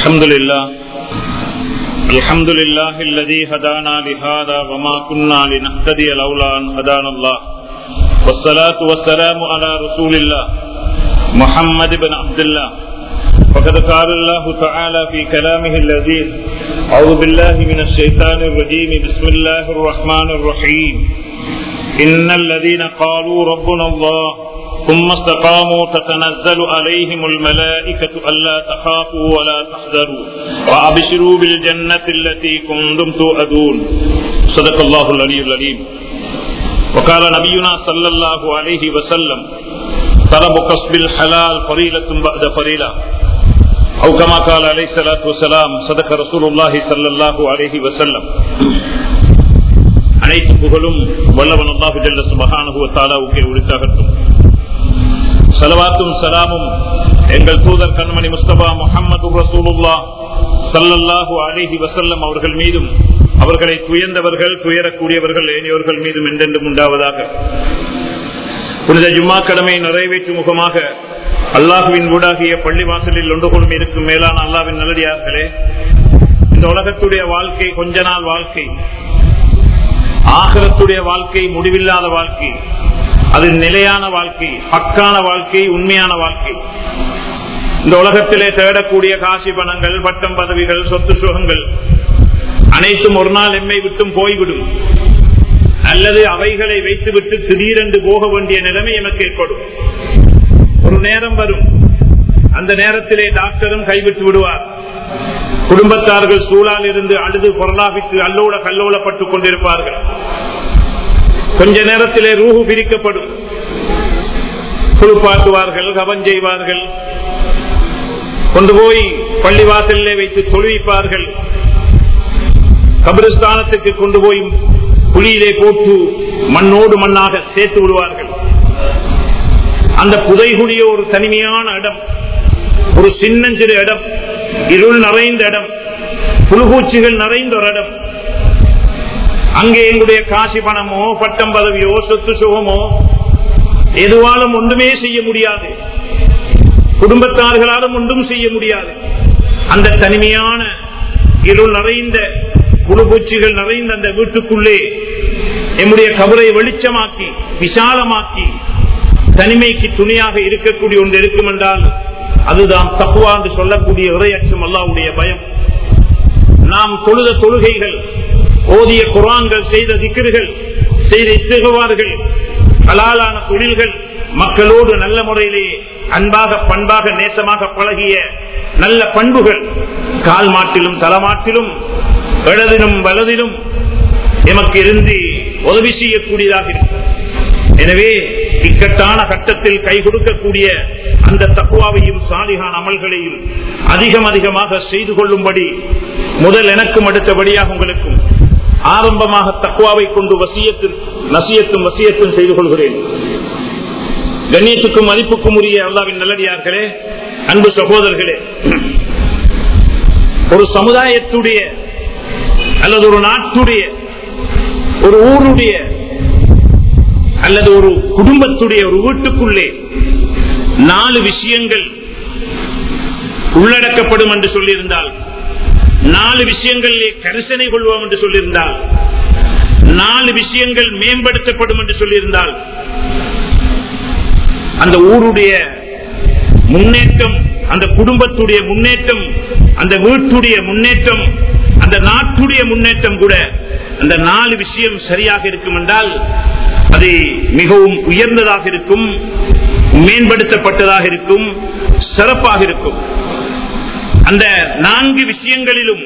الحمد لله الحمد لله الذي هدانا لهذا وما كنا لنهتدي لولا أن هدانا الله والصلاة والسلام على رسول الله محمد بن عبد الله فقد قال الله تعالى في كلامه اللذيذ أعوذ بالله من الشيطان الرجيم بسم الله الرحمن الرحيم إن الذين قالوا ربنا الله ثم استقاموا تتنزل عليهم الملائكة ألا تخافوا ولا تحذروا وأبشروا بالجنة التي كنتم توعدون صدق الله العلي العليم وقال نبينا صلى الله عليه وسلم طلب كسب الحلال فريلة بعد فريلة أو كما قال عليه الصلاة والسلام صدق رسول الله صلى الله عليه وسلم அனைத்து புகழும் வல்லவன் அல்லாஹு ஜல்ல சுபஹானஹு தாலாவுக்கே உரித்தாகட்டும் சலவாத்தும் சலாமும் எங்கள் தூதர் கண்மணி முஸ்தபா முகமது ரசூலுல்லா சல்லல்லாஹு அலிஹி வசல்லம் அவர்கள் மீதும் அவர்களை துயர்ந்தவர்கள் துயரக்கூடியவர்கள் ஏனையவர்கள் மீதும் என்றென்றும் உண்டாவதாக புனித ஜும்மா கடமை நிறைவேற்றும் முகமாக அல்லாஹுவின் ஊடாகிய பள்ளிவாசலில் ஒன்று கொள்ளும் இருக்கும் மேலான அல்லாவின் நல்லடியார்களே இந்த உலகத்துடைய வாழ்க்கை கொஞ்ச நாள் வாழ்க்கை ஆகரத்துடைய வாழ்க்கை முடிவில்லாத வாழ்க்கை அது நிலையான வாழ்க்கை பக்கான வாழ்க்கை உண்மையான வாழ்க்கை இந்த உலகத்திலே தேடக்கூடிய காசி பணங்கள் பட்டம் பதவிகள் சொத்து சுகங்கள் அனைத்தும் ஒரு நாள் எம்மை விட்டும் போய்விடும் அல்லது அவைகளை வைத்துவிட்டு திடீரென்று போக வேண்டிய நிலைமை எமக்கு ஏற்படும் ஒரு நேரம் வரும் அந்த நேரத்திலே டாக்டரும் கைவிட்டு விடுவார் குடும்பத்தார்கள் சூழால் இருந்து அழுது பொருளாவித்து அல்லோட கல்லோலப்பட்டுக் கொண்டிருப்பார்கள் கொஞ்ச நேரத்திலே ரூஹு பிரிக்கப்படும் குளிப்பாட்டுவார்கள் கவன் செய்வார்கள் கொண்டு போய் பள்ளிவாசலிலே வைத்து தொழுவிப்பார்கள் கபிரஸ்தானத்துக்கு கொண்டு போய் புலியிலே போட்டு மண்ணோடு மண்ணாக சேர்த்து விடுவார்கள் அந்த புதைகுடிய ஒரு தனிமையான இடம் ஒரு சின்னஞ்சிறு இடம் இருள் நிறைந்த இடம் புழுகூச்சிகள் நிறைந்த ஒரு இடம் அங்கே எங்களுடைய காசி பணமோ பட்டம் பதவியோ சொத்து சுகமோ எதுவாலும் ஒன்றுமே செய்ய முடியாது குடும்பத்தார்களாலும் ஒன்றும் செய்ய முடியாது அந்த தனிமையான இருள் நிறைந்த புழுபூச்சிகள் நிறைந்த அந்த வீட்டுக்குள்ளே எம்முடைய கபரை வெளிச்சமாக்கி விசாலமாக்கி தனிமைக்கு துணையாக இருக்கக்கூடிய ஒன்று இருக்கும் என்றால் அதுதான் தப்புவா என்று சொல்லக்கூடிய இறையச்சம் அல்லாவுடைய பயம் நாம் தொழுத தொழுகைகள் ஓதிய குரான்கள் செய்த திக்கர்கள் செய்த இஸ்திகவார்கள் கலாலான தொழில்கள் மக்களோடு நல்ல முறையிலே அன்பாக பண்பாக நேசமாக பழகிய நல்ல பண்புகள் கால் மாட்டிலும் தலமாட்டிலும் இடதிலும் வலதிலும் எமக்கு இருந்து உதவி செய்யக்கூடியதாக இருக்கும் எனவே இக்கட்டான கட்டத்தில் கை கொடுக்கக்கூடிய அந்த தக்குவாவையும் சாலிகான் அமல்களையும் அதிகம் அதிகமாக செய்து கொள்ளும்படி முதல் எனக்கும் அடுத்தபடியாக உங்களுக்கும் ஆரம்பமாக தக்குவாவை கொண்டு வசியத்தும் நசியத்தும் வசியத்தும் செய்து கொள்கிறேன் கண்ணியத்துக்கும் மதிப்புக்கும் உரிய அல்லாவின் நல்லடியார்களே அன்பு சகோதரர்களே ஒரு சமுதாயத்துடைய அல்லது ஒரு நாட்டுடைய ஒரு ஊருடைய அல்லது ஒரு குடும்பத்துடைய ஒரு வீட்டுக்குள்ளே நாலு விஷயங்கள் உள்ளடக்கப்படும் என்று சொல்லியிருந்தால் நாலு விஷயங்களிலே கரிசனை கொள்வோம் என்று சொல்லியிருந்தால் நாலு விஷயங்கள் மேம்படுத்தப்படும் என்று சொல்லியிருந்தால் அந்த ஊருடைய முன்னேற்றம் அந்த குடும்பத்துடைய முன்னேற்றம் அந்த வீட்டுடைய முன்னேற்றம் அந்த நாட்டுடைய முன்னேற்றம் கூட அந்த நாலு விஷயம் சரியாக இருக்கும் என்றால் அது மிகவும் உயர்ந்ததாக இருக்கும் மேம்படுத்தப்பட்டதாக இருக்கும் சிறப்பாக இருக்கும் அந்த நான்கு விஷயங்களிலும்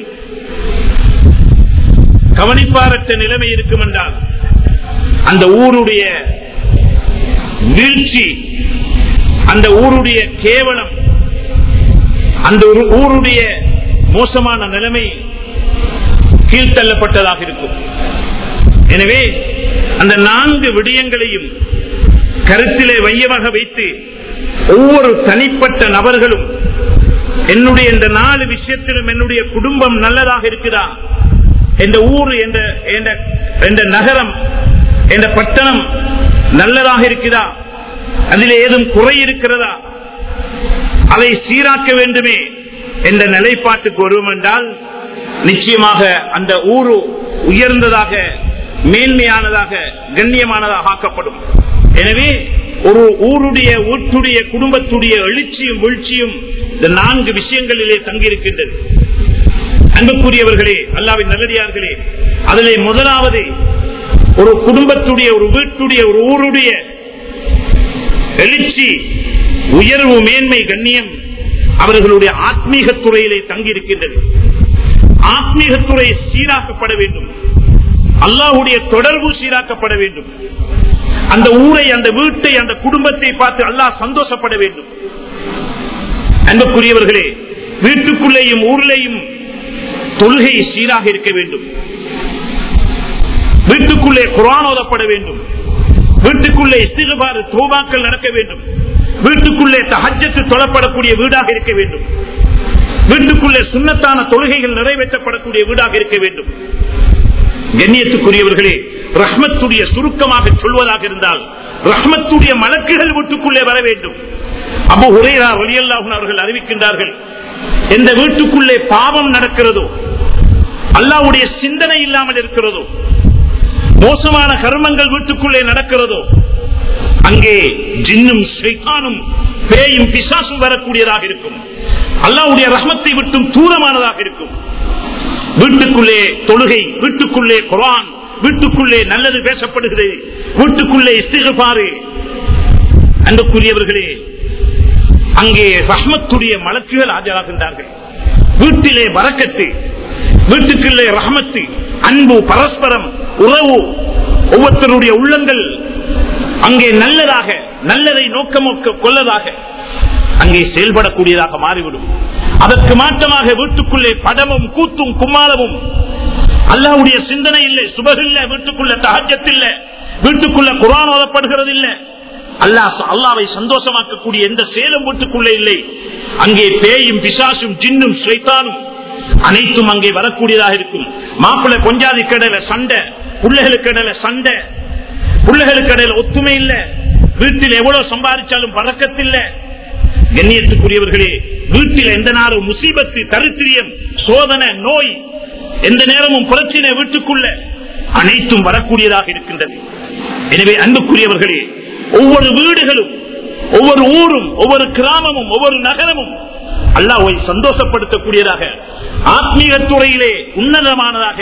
கவனிப்பாரற்ற நிலைமை இருக்கும் என்றால் அந்த ஊருடைய வீழ்ச்சி அந்த ஊருடைய கேவலம் அந்த ஊருடைய மோசமான நிலைமை கீழ்த்தள்ளப்பட்டதாக இருக்கும் எனவே அந்த நான்கு விடயங்களையும் கருத்திலே வையமாக வைத்து ஒவ்வொரு தனிப்பட்ட நபர்களும் என்னுடைய இந்த நாலு விஷயத்திலும் என்னுடைய குடும்பம் நல்லதாக இருக்குதா என்ற ஊர் என்ற என்ற நகரம் என்ற பட்டணம் நல்லதாக இருக்குதா அதில் ஏதும் குறை இருக்கிறதா அதை சீராக்க வேண்டுமே என்ற நிலைப்பாட்டுக்கு வருவோம் என்றால் நிச்சயமாக அந்த ஊரு உயர்ந்ததாக மேன்மையானதாக கண்ணியமானதாக ஆக்கப்படும் எனவே ஒரு ஊருடைய வீட்டுடைய குடும்பத்துடைய எழுச்சியும் வீழ்ச்சியும் இந்த நான்கு விஷயங்களிலே தங்கியிருக்கின்றது அன்புக்குரியவர்களே அல்லாவின் நல்லடியார்களே அதிலே முதலாவது ஒரு குடும்பத்துடைய ஒரு வீட்டுடைய ஒரு ஊருடைய எழுச்சி உயர்வு மேன்மை கண்ணியம் அவர்களுடைய ஆத்மீக துறையிலே தங்கியிருக்கின்றது ஆத்மீக துறை சீராக்கப்பட வேண்டும் அல்லாஹுடைய தொடர்பு சீராக்கப்பட வேண்டும் அந்த ஊரை அந்த வீட்டை அந்த குடும்பத்தை பார்த்து அல்லாஹ் சந்தோஷப்பட வேண்டும் அன்புக்குரியவர்களே வீட்டுக்குள்ளேயும் ஊரிலேயும் தொழுகை சீராக இருக்க வேண்டும் வீட்டுக்குள்ளே குரான் ஓதப்பட வேண்டும் வீட்டுக்குள்ளே இஸ்திகபாறு தோபாக்கள் நடக்க வேண்டும் வீட்டுக்குள்ளே தஹஜத்து தொழப்படக்கூடிய வீடாக இருக்க வேண்டும் வீட்டுக்குள்ளே சுண்ணத்தான தொழுகைகள் நிறைவேற்றப்படக்கூடிய வீடாக இருக்க வேண்டும் கண்ணியத்துக்குரியவர்களே ரஹ்மத்துடைய சுருக்கமாக சொல்வதாக இருந்தால் ரஹ்மத்துடைய மலக்குகள் வீட்டுக்குள்ளே வர வேண்டும் அபு ஹுரேரா வலியல்லாஹன் அவர்கள் அறிவிக்கின்றார்கள் எந்த வீட்டுக்குள்ளே பாவம் நடக்கிறதோ அல்லாவுடைய சிந்தனை இல்லாமல் இருக்கிறதோ மோசமான கர்மங்கள் வீட்டுக்குள்ளே நடக்கிறதோ அங்கே ஜின்னும் ஷைத்தானும் பேயும் பிசாசும் வரக்கூடியதாக இருக்கும் அல்லாவுடைய ரஹமத்தை விட்டும் தூரமானதாக இருக்கும் வீட்டுக்குள்ளே தொழுகை வீட்டுக்குள்ளே குரான் வீட்டுக்குள்ளே நல்லது பேசப்படுகிறது வீட்டுக்குள்ளே இஸ்திகபாறு அன்புக்குரியவர்களே அங்கே ரஹ்மத்துடைய மலக்குகள் ஆஜராகின்றார்கள் வீட்டிலே வரக்கத்து வீட்டுக்குள்ளே ரஹமத்து அன்பு பரஸ்பரம் உறவு ஒவ்வொருத்தருடைய உள்ளங்கள் அங்கே நல்லதாக நல்லதை நோக்கமொக்க கொள்ளதாக அங்கே செயல்படக்கூடியதாக மாறிவிடும் அதற்கு மாற்றமாக வீட்டுக்குள்ளே படமும் கூத்தும் கும்மாளமும் அல்லாவுடைய சிந்தனை இல்லை சுபகில்ல வீட்டுக்குள்ள தகஜத்தில்ல வீட்டுக்குள்ள குரான் ஓதப்படுகிறது இல்லை அல்லாஹ் அல்லாவை சந்தோஷமாக்கக்கூடிய எந்த சேலம் வீட்டுக்குள்ளே இல்லை அங்கே பேயும் பிசாசும் ஜின்னும் ஸ்ரைத்தானும் அனைத்தும் அங்கே வரக்கூடியதாக இருக்கும் மாப்பிள்ளை கொஞ்சாதி கடையில சண்டை பிள்ளைகளுக்கு இடையில சண்டை பிள்ளைகளுக்கு இடையில ஒத்துமை இல்ல வீட்டில் எவ்வளவு சம்பாதிச்சாலும் பழக்கத்தில்ல கண்ணியத்துக்குரியவர்களே வீட்டில் எந்த நேரம் முசீபத்து தரித்திரியம் சோதனை நோய் எந்த நேரமும் பிரச்சனை வீட்டுக்குள்ள அனைத்தும் வரக்கூடியதாக இருக்கின்றது எனவே அன்புக்குரியவர்களே ஒவ்வொரு வீடுகளும் ஒவ்வொரு ஊரும் ஒவ்வொரு கிராமமும் ஒவ்வொரு நகரமும் அல்லாஹை சந்தோஷப்படுத்தக்கூடியதாக ஆத்மீக துறையிலே உன்னதமானதாக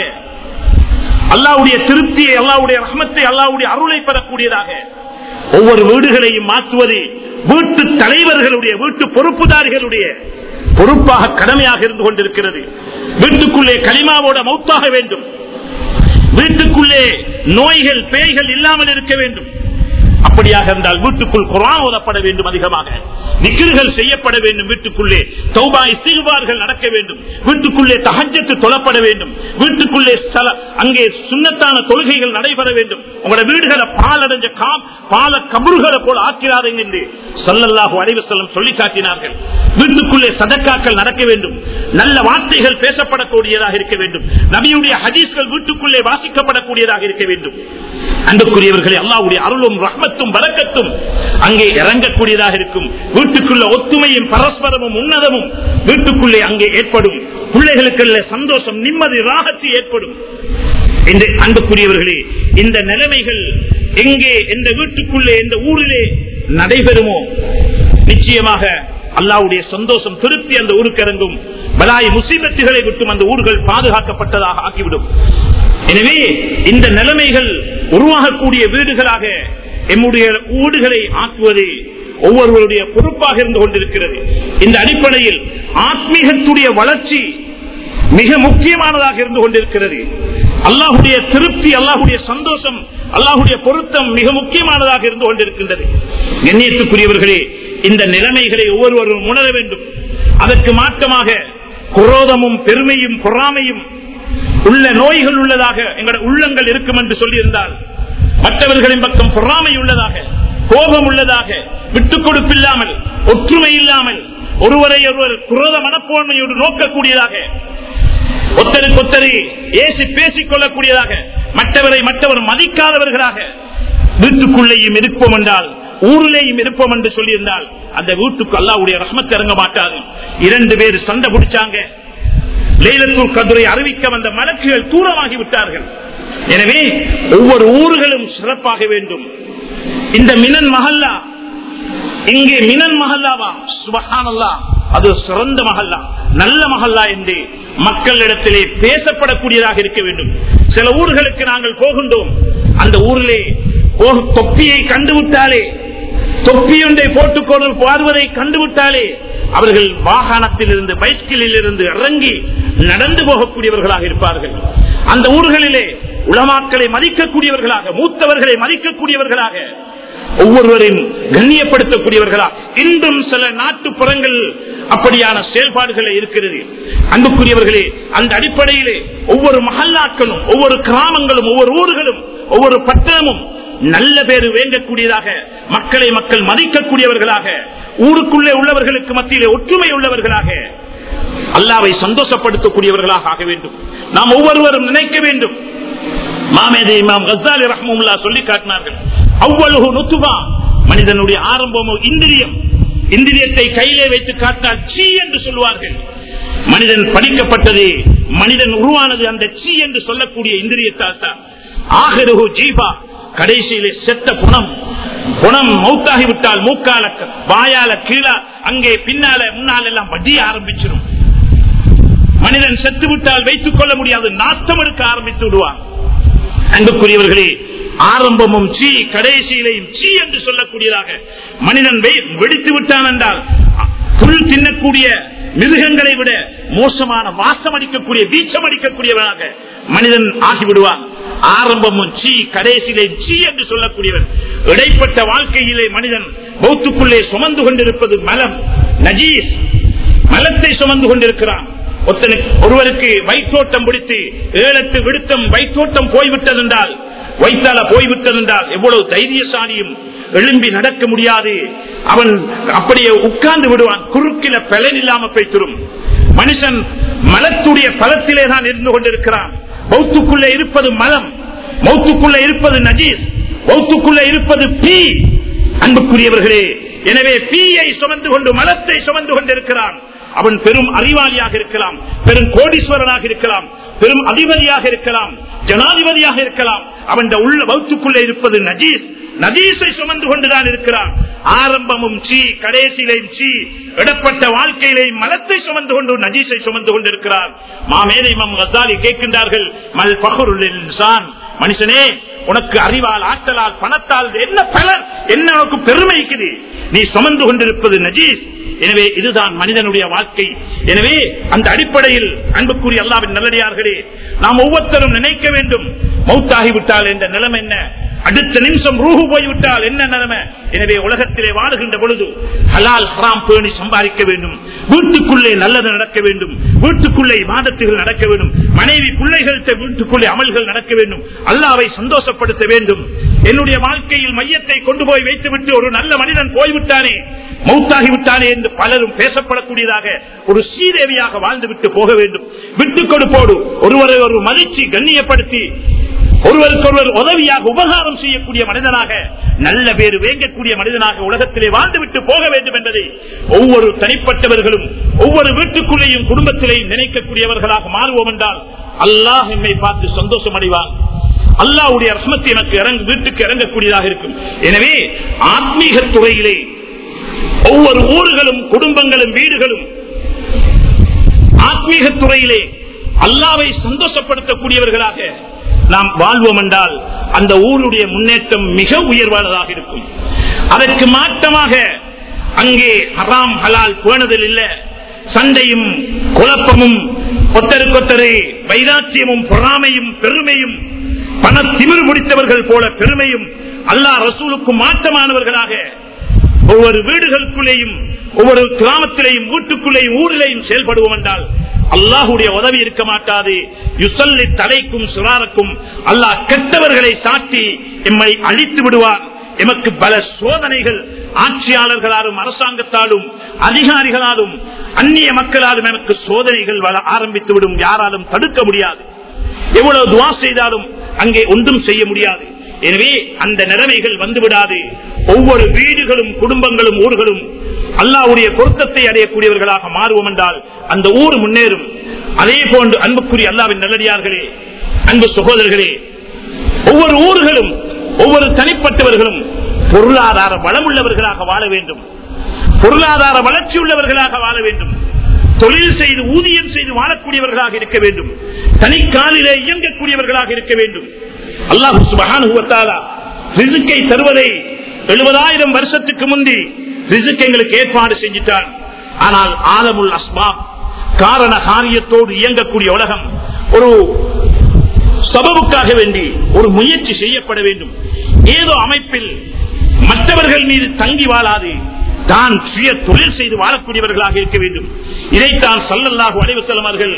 அல்லாவுடைய திருப்தியை அல்லாவுடைய ரஹமத்தை அல்லாவுடைய அருளை பெறக்கூடியதாக ஒவ்வொரு வீடுகளையும் மாற்றுவது வீட்டு தலைவர்களுடைய வீட்டு பொறுப்புதாரிகளுடைய பொறுப்பாக கடமையாக இருந்து கொண்டிருக்கிறது வீட்டுக்குள்ளே களிமாவோட மௌத்தாக வேண்டும் வீட்டுக்குள்ளே நோய்கள் பேய்கள் இல்லாமல் இருக்க வேண்டும் அப்படியாக இருந்தால் வீட்டுக்குள் குரான் ஓதப்பட வேண்டும் அதிகமாக நிக்கிர்கள் செய்யப்பட வேண்டும் வீட்டுக்குள்ளே தௌபா இஸ்திகுபார்கள் நடக்க வேண்டும் வீட்டுக்குள்ளே தகஜத்து தொழப்பட வேண்டும் வீட்டுக்குள்ளே அங்கே சுண்ணத்தான தொழுகைகள் நடைபெற வேண்டும் உங்களோட வீடுகளை பாலடைஞ்ச பால கபறுகளை போல ஆக்கிறாருங்க என்று சொல்லல்லாஹு அலைவசல்லம் சொல்லி காட்டினார்கள் வீட்டுக்குள்ளே சதக்காக்கள் நடக்க வேண்டும் நல்ல வார்த்தைகள் பேசப்படக்கூடியதாக இருக்க வேண்டும் நபியுடைய ஹதீஸ்கள் வீட்டுக்குள்ளே வாசிக்கப்படக்கூடியதாக இருக்க வேண்டும் அன்புக்குரியவர்களை அல்லாவுடைய அருளும் ரஹ்மத்தும் வரக்கத்தும் அங்கே இறங்கக்கூடியதாக இருக்கும் வீட்டுக்குள்ள ஒத்துமையும் பரஸ்பரமும் உன்னதமும் வீட்டுக்குள்ளே அங்கே ஏற்படும் பிள்ளைகளுக்குள்ள சந்தோஷம் நிம்மதி ராகத்து ஏற்படும் என்று அன்புக்குரியவர்களே இந்த நிலைமைகள் எங்கே எந்த வீட்டுக்குள்ளே எந்த ஊரிலே நடைபெறுமோ நிச்சயமாக அல்லாவுடைய சந்தோஷம் திருப்தி அந்த ஊருக்கு இறங்கும் பலாய் முசீபத்துகளை விட்டும் அந்த ஊர்கள் பாதுகாக்கப்பட்டதாக ஆக்கிவிடும் எனவே இந்த நிலைமைகள் உருவாகக்கூடிய வீடுகளாக எம்முடைய வீடுகளை ஆக்குவது ஒவ்வொருவருடைய பொறுப்பாக இருந்து கொண்டிருக்கிறது இந்த அடிப்படையில் ஆத்மீகத்துடைய வளர்ச்சி மிக முக்கியமானதாக இருந்து கொண்டிருக்கிறது அல்லாஹுடைய திருப்தி அல்லாஹுடைய சந்தோஷம் அல்லாஹுடைய பொருத்தம் மிக முக்கியமானதாக இருந்து கொண்டிருக்கின்றது எண்ணியத்துக்குரியவர்களே இந்த நிலைமைகளை ஒவ்வொருவரும் உணர வேண்டும் அதற்கு மாற்றமாக குரோதமும் பெருமையும் பொறாமையும் உள்ள நோய்கள் உள்ளதாக எங்களோட உள்ளங்கள் இருக்கும் என்று சொல்லியிருந்தால் மற்றவர்களின் பக்கம் பொறாமை உள்ளதாக கோபம் உள்ளதாக விட்டுக் கொடுப்பில்லாமல் ஒற்றுமை இல்லாமல் ஒருவரை ஒருவர் குரோத மனப்பான்மையோடு நோக்கக்கூடியதாக ஒத்தருக்கு ஒத்தரை ஏசி பேசிக் கொள்ளக்கூடியதாக மற்றவரை மற்றவர் மதிக்காதவர்களாக வீட்டுக்குள்ளேயும் இருப்போம் என்றால் ஊரிலேயும் இருப்போம் என்று சொல்லியிருந்தால் அந்த வீட்டுக்கு அல்லாவுடைய ரஹ்மத் இறங்க மாட்டாது இரண்டு பேர் சண்டை பிடிச்சாங்க லைலத்துல் கதுரை அறிவிக்க வந்த மலக்குகள் தூரமாகி விட்டார்கள் எனவே ஒவ்வொரு ஊர்களும் சிறப்பாக வேண்டும் இந்த மினன் மஹல்லா இங்கே மினன் மஹல்லாவா சுபஹானல்லா அது சிறந்த மஹல்லா நல்ல மஹல்லா என்று மக்களிடத்திலே பேசப்படக்கூடியதாக இருக்க வேண்டும் சில ஊர்களுக்கு நாங்கள் போகின்றோம் அந்த ஊரிலே போக- தொப்பியை கண்டுவிட்டாலே தொப்பியொன்றை போட்டுக்கொண்டு பார்வதை கண்டுவிட்டாலே அவர்கள் வாகனத்தில் இருந்து பைஸ்கிளில் இருந்து இறங்கி நடந்து போகக்கூடியவர்களாக இருப்பார்கள் அந்த ஊர்களிலே உளமாக்களை மதிக்கக்கூடியவர்களாக மூத்தவர்களை மதிக்கக்கூடியவர்களாக ஒவ்வொருவரையும் கண்ணியப்படுத்தக்கூடியவர்களா இன்றும் சில நாட்டுப்புறங்கள் அப்படியான செயல்பாடுகள் இருக்கிறது அன்புக்குரியவர்களே அந்த அடிப்படையிலே ஒவ்வொரு மகல்லாக்களும் ஒவ்வொரு கிராமங்களும் ஒவ்வொரு ஊர்களும் ஒவ்வொரு பட்டணமும் நல்ல பேரு வேண்டக்கூடியதாக மக்களை மக்கள் மதிக்கக்கூடியவர்களாக ஊருக்குள்ளே உள்ளவர்களுக்கு மத்தியிலே ஒற்றுமை உள்ளவர்களாக அல்லாவை சந்தோஷப்படுத்தக்கூடியவர்களாக ஆக வேண்டும் நாம் ஒவ்வொருவரும் நினைக்க வேண்டும் மாமேதை இமாம் கசாலி ரஹ்முல்லா சொல்லி காட்டினார்கள் அவ்வளவு நுத்துவா மனிதனுடைய ஆரம்பமோ இந்திரியம் இந்திரியத்தை கையிலே வைத்து காட்டினார் சீ என்று சொல்வார்கள் மனிதன் படிக்கப்பட்டது மனிதன் உருவானது அந்த சீ என்று சொல்லக்கூடிய இந்திரியத்தால் தான் ஆகருகு ஜீபா கடைசியிலே செத்த குணம் குணம் மௌத்தாகிவிட்டால் மூக்கால வாயால கீழா அங்கே பின்னால முன்னால் எல்லாம் வட்டிய ஆரம்பிச்சிடும் மனிதன் செத்து விட்டால் வைத்துக் கொள்ள முடியாது நாட்டம் எடுக்க ஆரம்பித்து விடுவான் அன்புக்குரியவர்களே ஆரம்பமும் சீ கடைசியிலையும் சீ என்று சொல்லக்கூடியதாக மனிதன் வெ- வெடித்து விட்டான் என்றால் புல் தின்னக்கூடிய மிருகங்களை விட மோசமான வாசம் அடிக்கக்கூடிய வீச்சம் அடிக்கக்கூடியவனாக மனிதன் ஆகிவிடுவான் ஆரம்பமும் சீ கடைசியிலே சீ என்று சொல்லக்கூடியவர் இடைப்பட்ட வாழ்க்கையிலே மனிதன் பௌத்துக்குள்ளே சுமந்து கொண்டிருப்பது மலம் நஜீஸ் மலத்தை சுமந்து கொண்டிருக்கிறான் ஒருத்தனுக்கு ஒருவருக்கு வயிற்றோட்டம் பிடித்து ஏழெட்டு விடுத்தம் வயிற்றோட்டம் போய்விட்டது என்றால் வயிற்றால போய்விட்டது என்றால் எவ்வளவு தைரியசாலியும் எழும்பி நடக்க முடியாது அவன் அப்படியே உட்கார்ந்து விடுவான் குறுக்கில பலன் இல்லாம போய்த்திரும் மனுஷன் மலத்துடைய பலத்திலே தான் இருந்து கொண்டிருக்கிறான் மௌத்துக்குள்ளே இருப்பது மலம் மௌத்துக்குள்ளே இருப்பது நஜீஸ் மௌத்துக்குள்ளே இருப்பது பீ அன்புக்குரியவர்களே எனவே பீயை சுமந்து கொண்டு மலத்தை சுமந்து கொண்டிருக்கிறான் அவன் பெரும் அறிவாளியாக இருக்கலாம் பெரும் கோடீஸ்வரனாக இருக்கலாம் பெரும் அதிபதியாக இருக்கலாம் ஜனாதிபதியாக இருக்கலாம் அவன் உள்ள வகுத்துக்குள்ளே இருப்பது நஜீஸ் நஜீஸை சுமந்து கொண்டுதான் இருக்கிறான் ஆரம்பமும் சீ கடைசியிலையும் சீ இடப்பட்ட வாழ்க்கையிலையும் மலத்தை சுமந்து கொண்டு நஜீஸை சுமந்து கொண்டிருக்கிறார் மாமேதை இமாம் கசாலி கேட்கின்றார்கள் மல் பகுருல் இன்சான் மனுஷனே உனக்கு அறிவால் ஆற்றலால் பணத்தால் என்ன பலன் என்ன உனக்கு பெருமை இருக்குது நீ சுமந்து கொண்டிருப்பது நஜீஸ் எனவே இதுதான் மனிதனுடைய வாழ்க்கை எனவே அந்த அடிப்படையில் அன்புக்குரிய அல்லாவின் நல்லடியார்களே நாம் ஒவ்வொருத்தரும் நினைக்க வேண்டும் மௌத்தாகிவிட்டால் என்ற நிலைமை என்ன அடுத்த நிமிஷம் ரூஹு போய்விட்டால் என்ன நிலைமை எனவே உலகத்திலே வாழுகின்ற பொழுது ஹலால் ஹராம் பேணி சம்பாதிக்க வேண்டும் வீட்டுக்குள்ளே நல்லது நடக்க வேண்டும் வீட்டுக்குள்ளே மாதத்துகள் நடக்க வேண்டும் மனைவி பிள்ளைகள்கிட்ட வீட்டுக்குள்ளே அமல்கள் நடக்க வேண்டும் அல்லாவை சந்தோஷப்படுத்த வேண்டும் என்னுடைய வாழ்க்கையில் மையத்தை கொண்டு போய் வைத்துவிட்டு ஒரு நல்ல மனிதன் போய்விட்டானே மௌத்தாகி விட்டானே என்று பலரும் பேசப்படக்கூடியதாக ஒரு ஸ்ரீதேவியாக வாழ்ந்துவிட்டு போக வேண்டும் விட்டுக் கொடுப்போடு ஒருவரை ஒரு மதிச்சு கண்ணியப்படுத்தி ஒருவருக்கு ஒருவர் உதவியாக உபகாரம் செய்யக்கூடிய மனிதனாக நல்ல பேர் வேங்கக்கூடிய மனிதனாக உலகத்திலே வாழ்ந்துவிட்டு போக வேண்டும் என்பதை ஒவ்வொரு தனிப்பட்டவர்களும் ஒவ்வொரு வீட்டுக்குள்ளேயும் குடும்பத்திலேயும் நினைக்கக்கூடியவர்களாக மாறுவோம் என்றால் அல்லாஹ் எம்மை பார்த்து சந்தோஷம் அடைவான் அல்லாவுடைய ரத்னத்தை எனக்கு இறங்கு வீட்டுக்கு இறங்கக்கூடியதாக இருக்கும் எனவே ஆத்மீக துறையிலே ஒவ்வொரு ஊர்களும் குடும்பங்களும் வீடுகளும் ஆத்மீக துறையிலே அல்லாவை சந்தோஷப்படுத்தக்கூடியவர்களாக நாம் வாழ்வோம் என்றால் அந்த ஊருடைய முன்னேற்றம் மிக உயர்வானதாக இருக்கும் அதற்கு மாற்றமாக அங்கே ஹராம் ஹலால் பேணுதல் இல்ல சண்டையும் குழப்பமும் ஒத்தருக்கொத்தரு வைராக்கியமும் பொறாமையும் பெருமையும் பண திமிர் பிடித்தவர்கள் போல பெருமையும் அல்லாஹ் ரசூலுக்கு மாற்றமானவர்களாக ஒவ்வொரு வீடுகளுக்குள்ளேயும் ஒவ்வொரு கிராமத்திலேயும் வீட்டுக்குள்ளேயும் ஊரிலேயும் செயல்படுவோம் என்றால் அல்லாஹுடைய உதவி இருக்க மாட்டாது யுசல்லி தலைக்கும் சுராருக்கும் அல்லாஹ் கெட்டவர்களை சாட்டி எம்மை அழித்து விடுவார் எமக்கு பல சோதனைகள் ஆட்சியாளர்களாலும் அரசாங்கத்தாலும் அதிகாரிகளாலும் அந்நிய மக்களாலும் எனக்கு சோதனைகள் வர ஆரம்பித்து விடும் யாராலும் தடுக்க முடியாது எவ்வளவு துவா செய்தாலும் அங்கே ஒன்றும் செய்ய முடியாது எனவே அந்த நிலைமைகள் வந்துவிடாது ஒவ்வொரு வீடுகளும் குடும்பங்களும் ஊர்களும் அல்லாவுடைய பொருத்தத்தை அடையக்கூடியவர்களாக மாறுவோம் என்றால் அந்த ஊர் முன்னேறும் அதே போன்று அன்புக்குரிய அல்லாவின் நல்லடியார்களே அன்பு சகோதரர்களே ஒவ்வொரு ஊர்களும் ஒவ்வொரு தனிப்பட்டவர்களும் பொருளாதார வளமுள்ளவர்களாக வாழ வேண்டும் பொருளாதார வளர்ச்சி உள்ளவர்களாக வாழ வேண்டும் தொழில் செய்து ஊதியம் செய்து வாழக்கூடியவர்களாக இருக்க வேண்டும் தனிக்காலிலே இயங்கக்கூடியவர்களாக இருக்க வேண்டும் அல்லாஹு சுபகானுவத்தாலா ரிசுக்கை தருவதை எழுபதாயிரம் வருஷத்துக்கு முந்தி ரிசுக் எங்களுக்கு ஏற்பாடு செஞ்சிட்டார் ஆனால் ஆலமுல் அஸ்மா காரண காரியத்தோடு இயங்கக்கூடிய உலகம் ஒரு சபவுக்காக வேண்டி ஒரு முயற்சி செய்யப்பட வேண்டும் ஏதோ அமைப்பில் மற்றவர்கள் மீது தங்கி வாழாது தான் சுய தொழில் செய்து வாழக்கூடியவர்களாக இருக்க வேண்டும் இதைத்தான் சல்லல்லாஹு அலைவசல்லம் அவர்கள்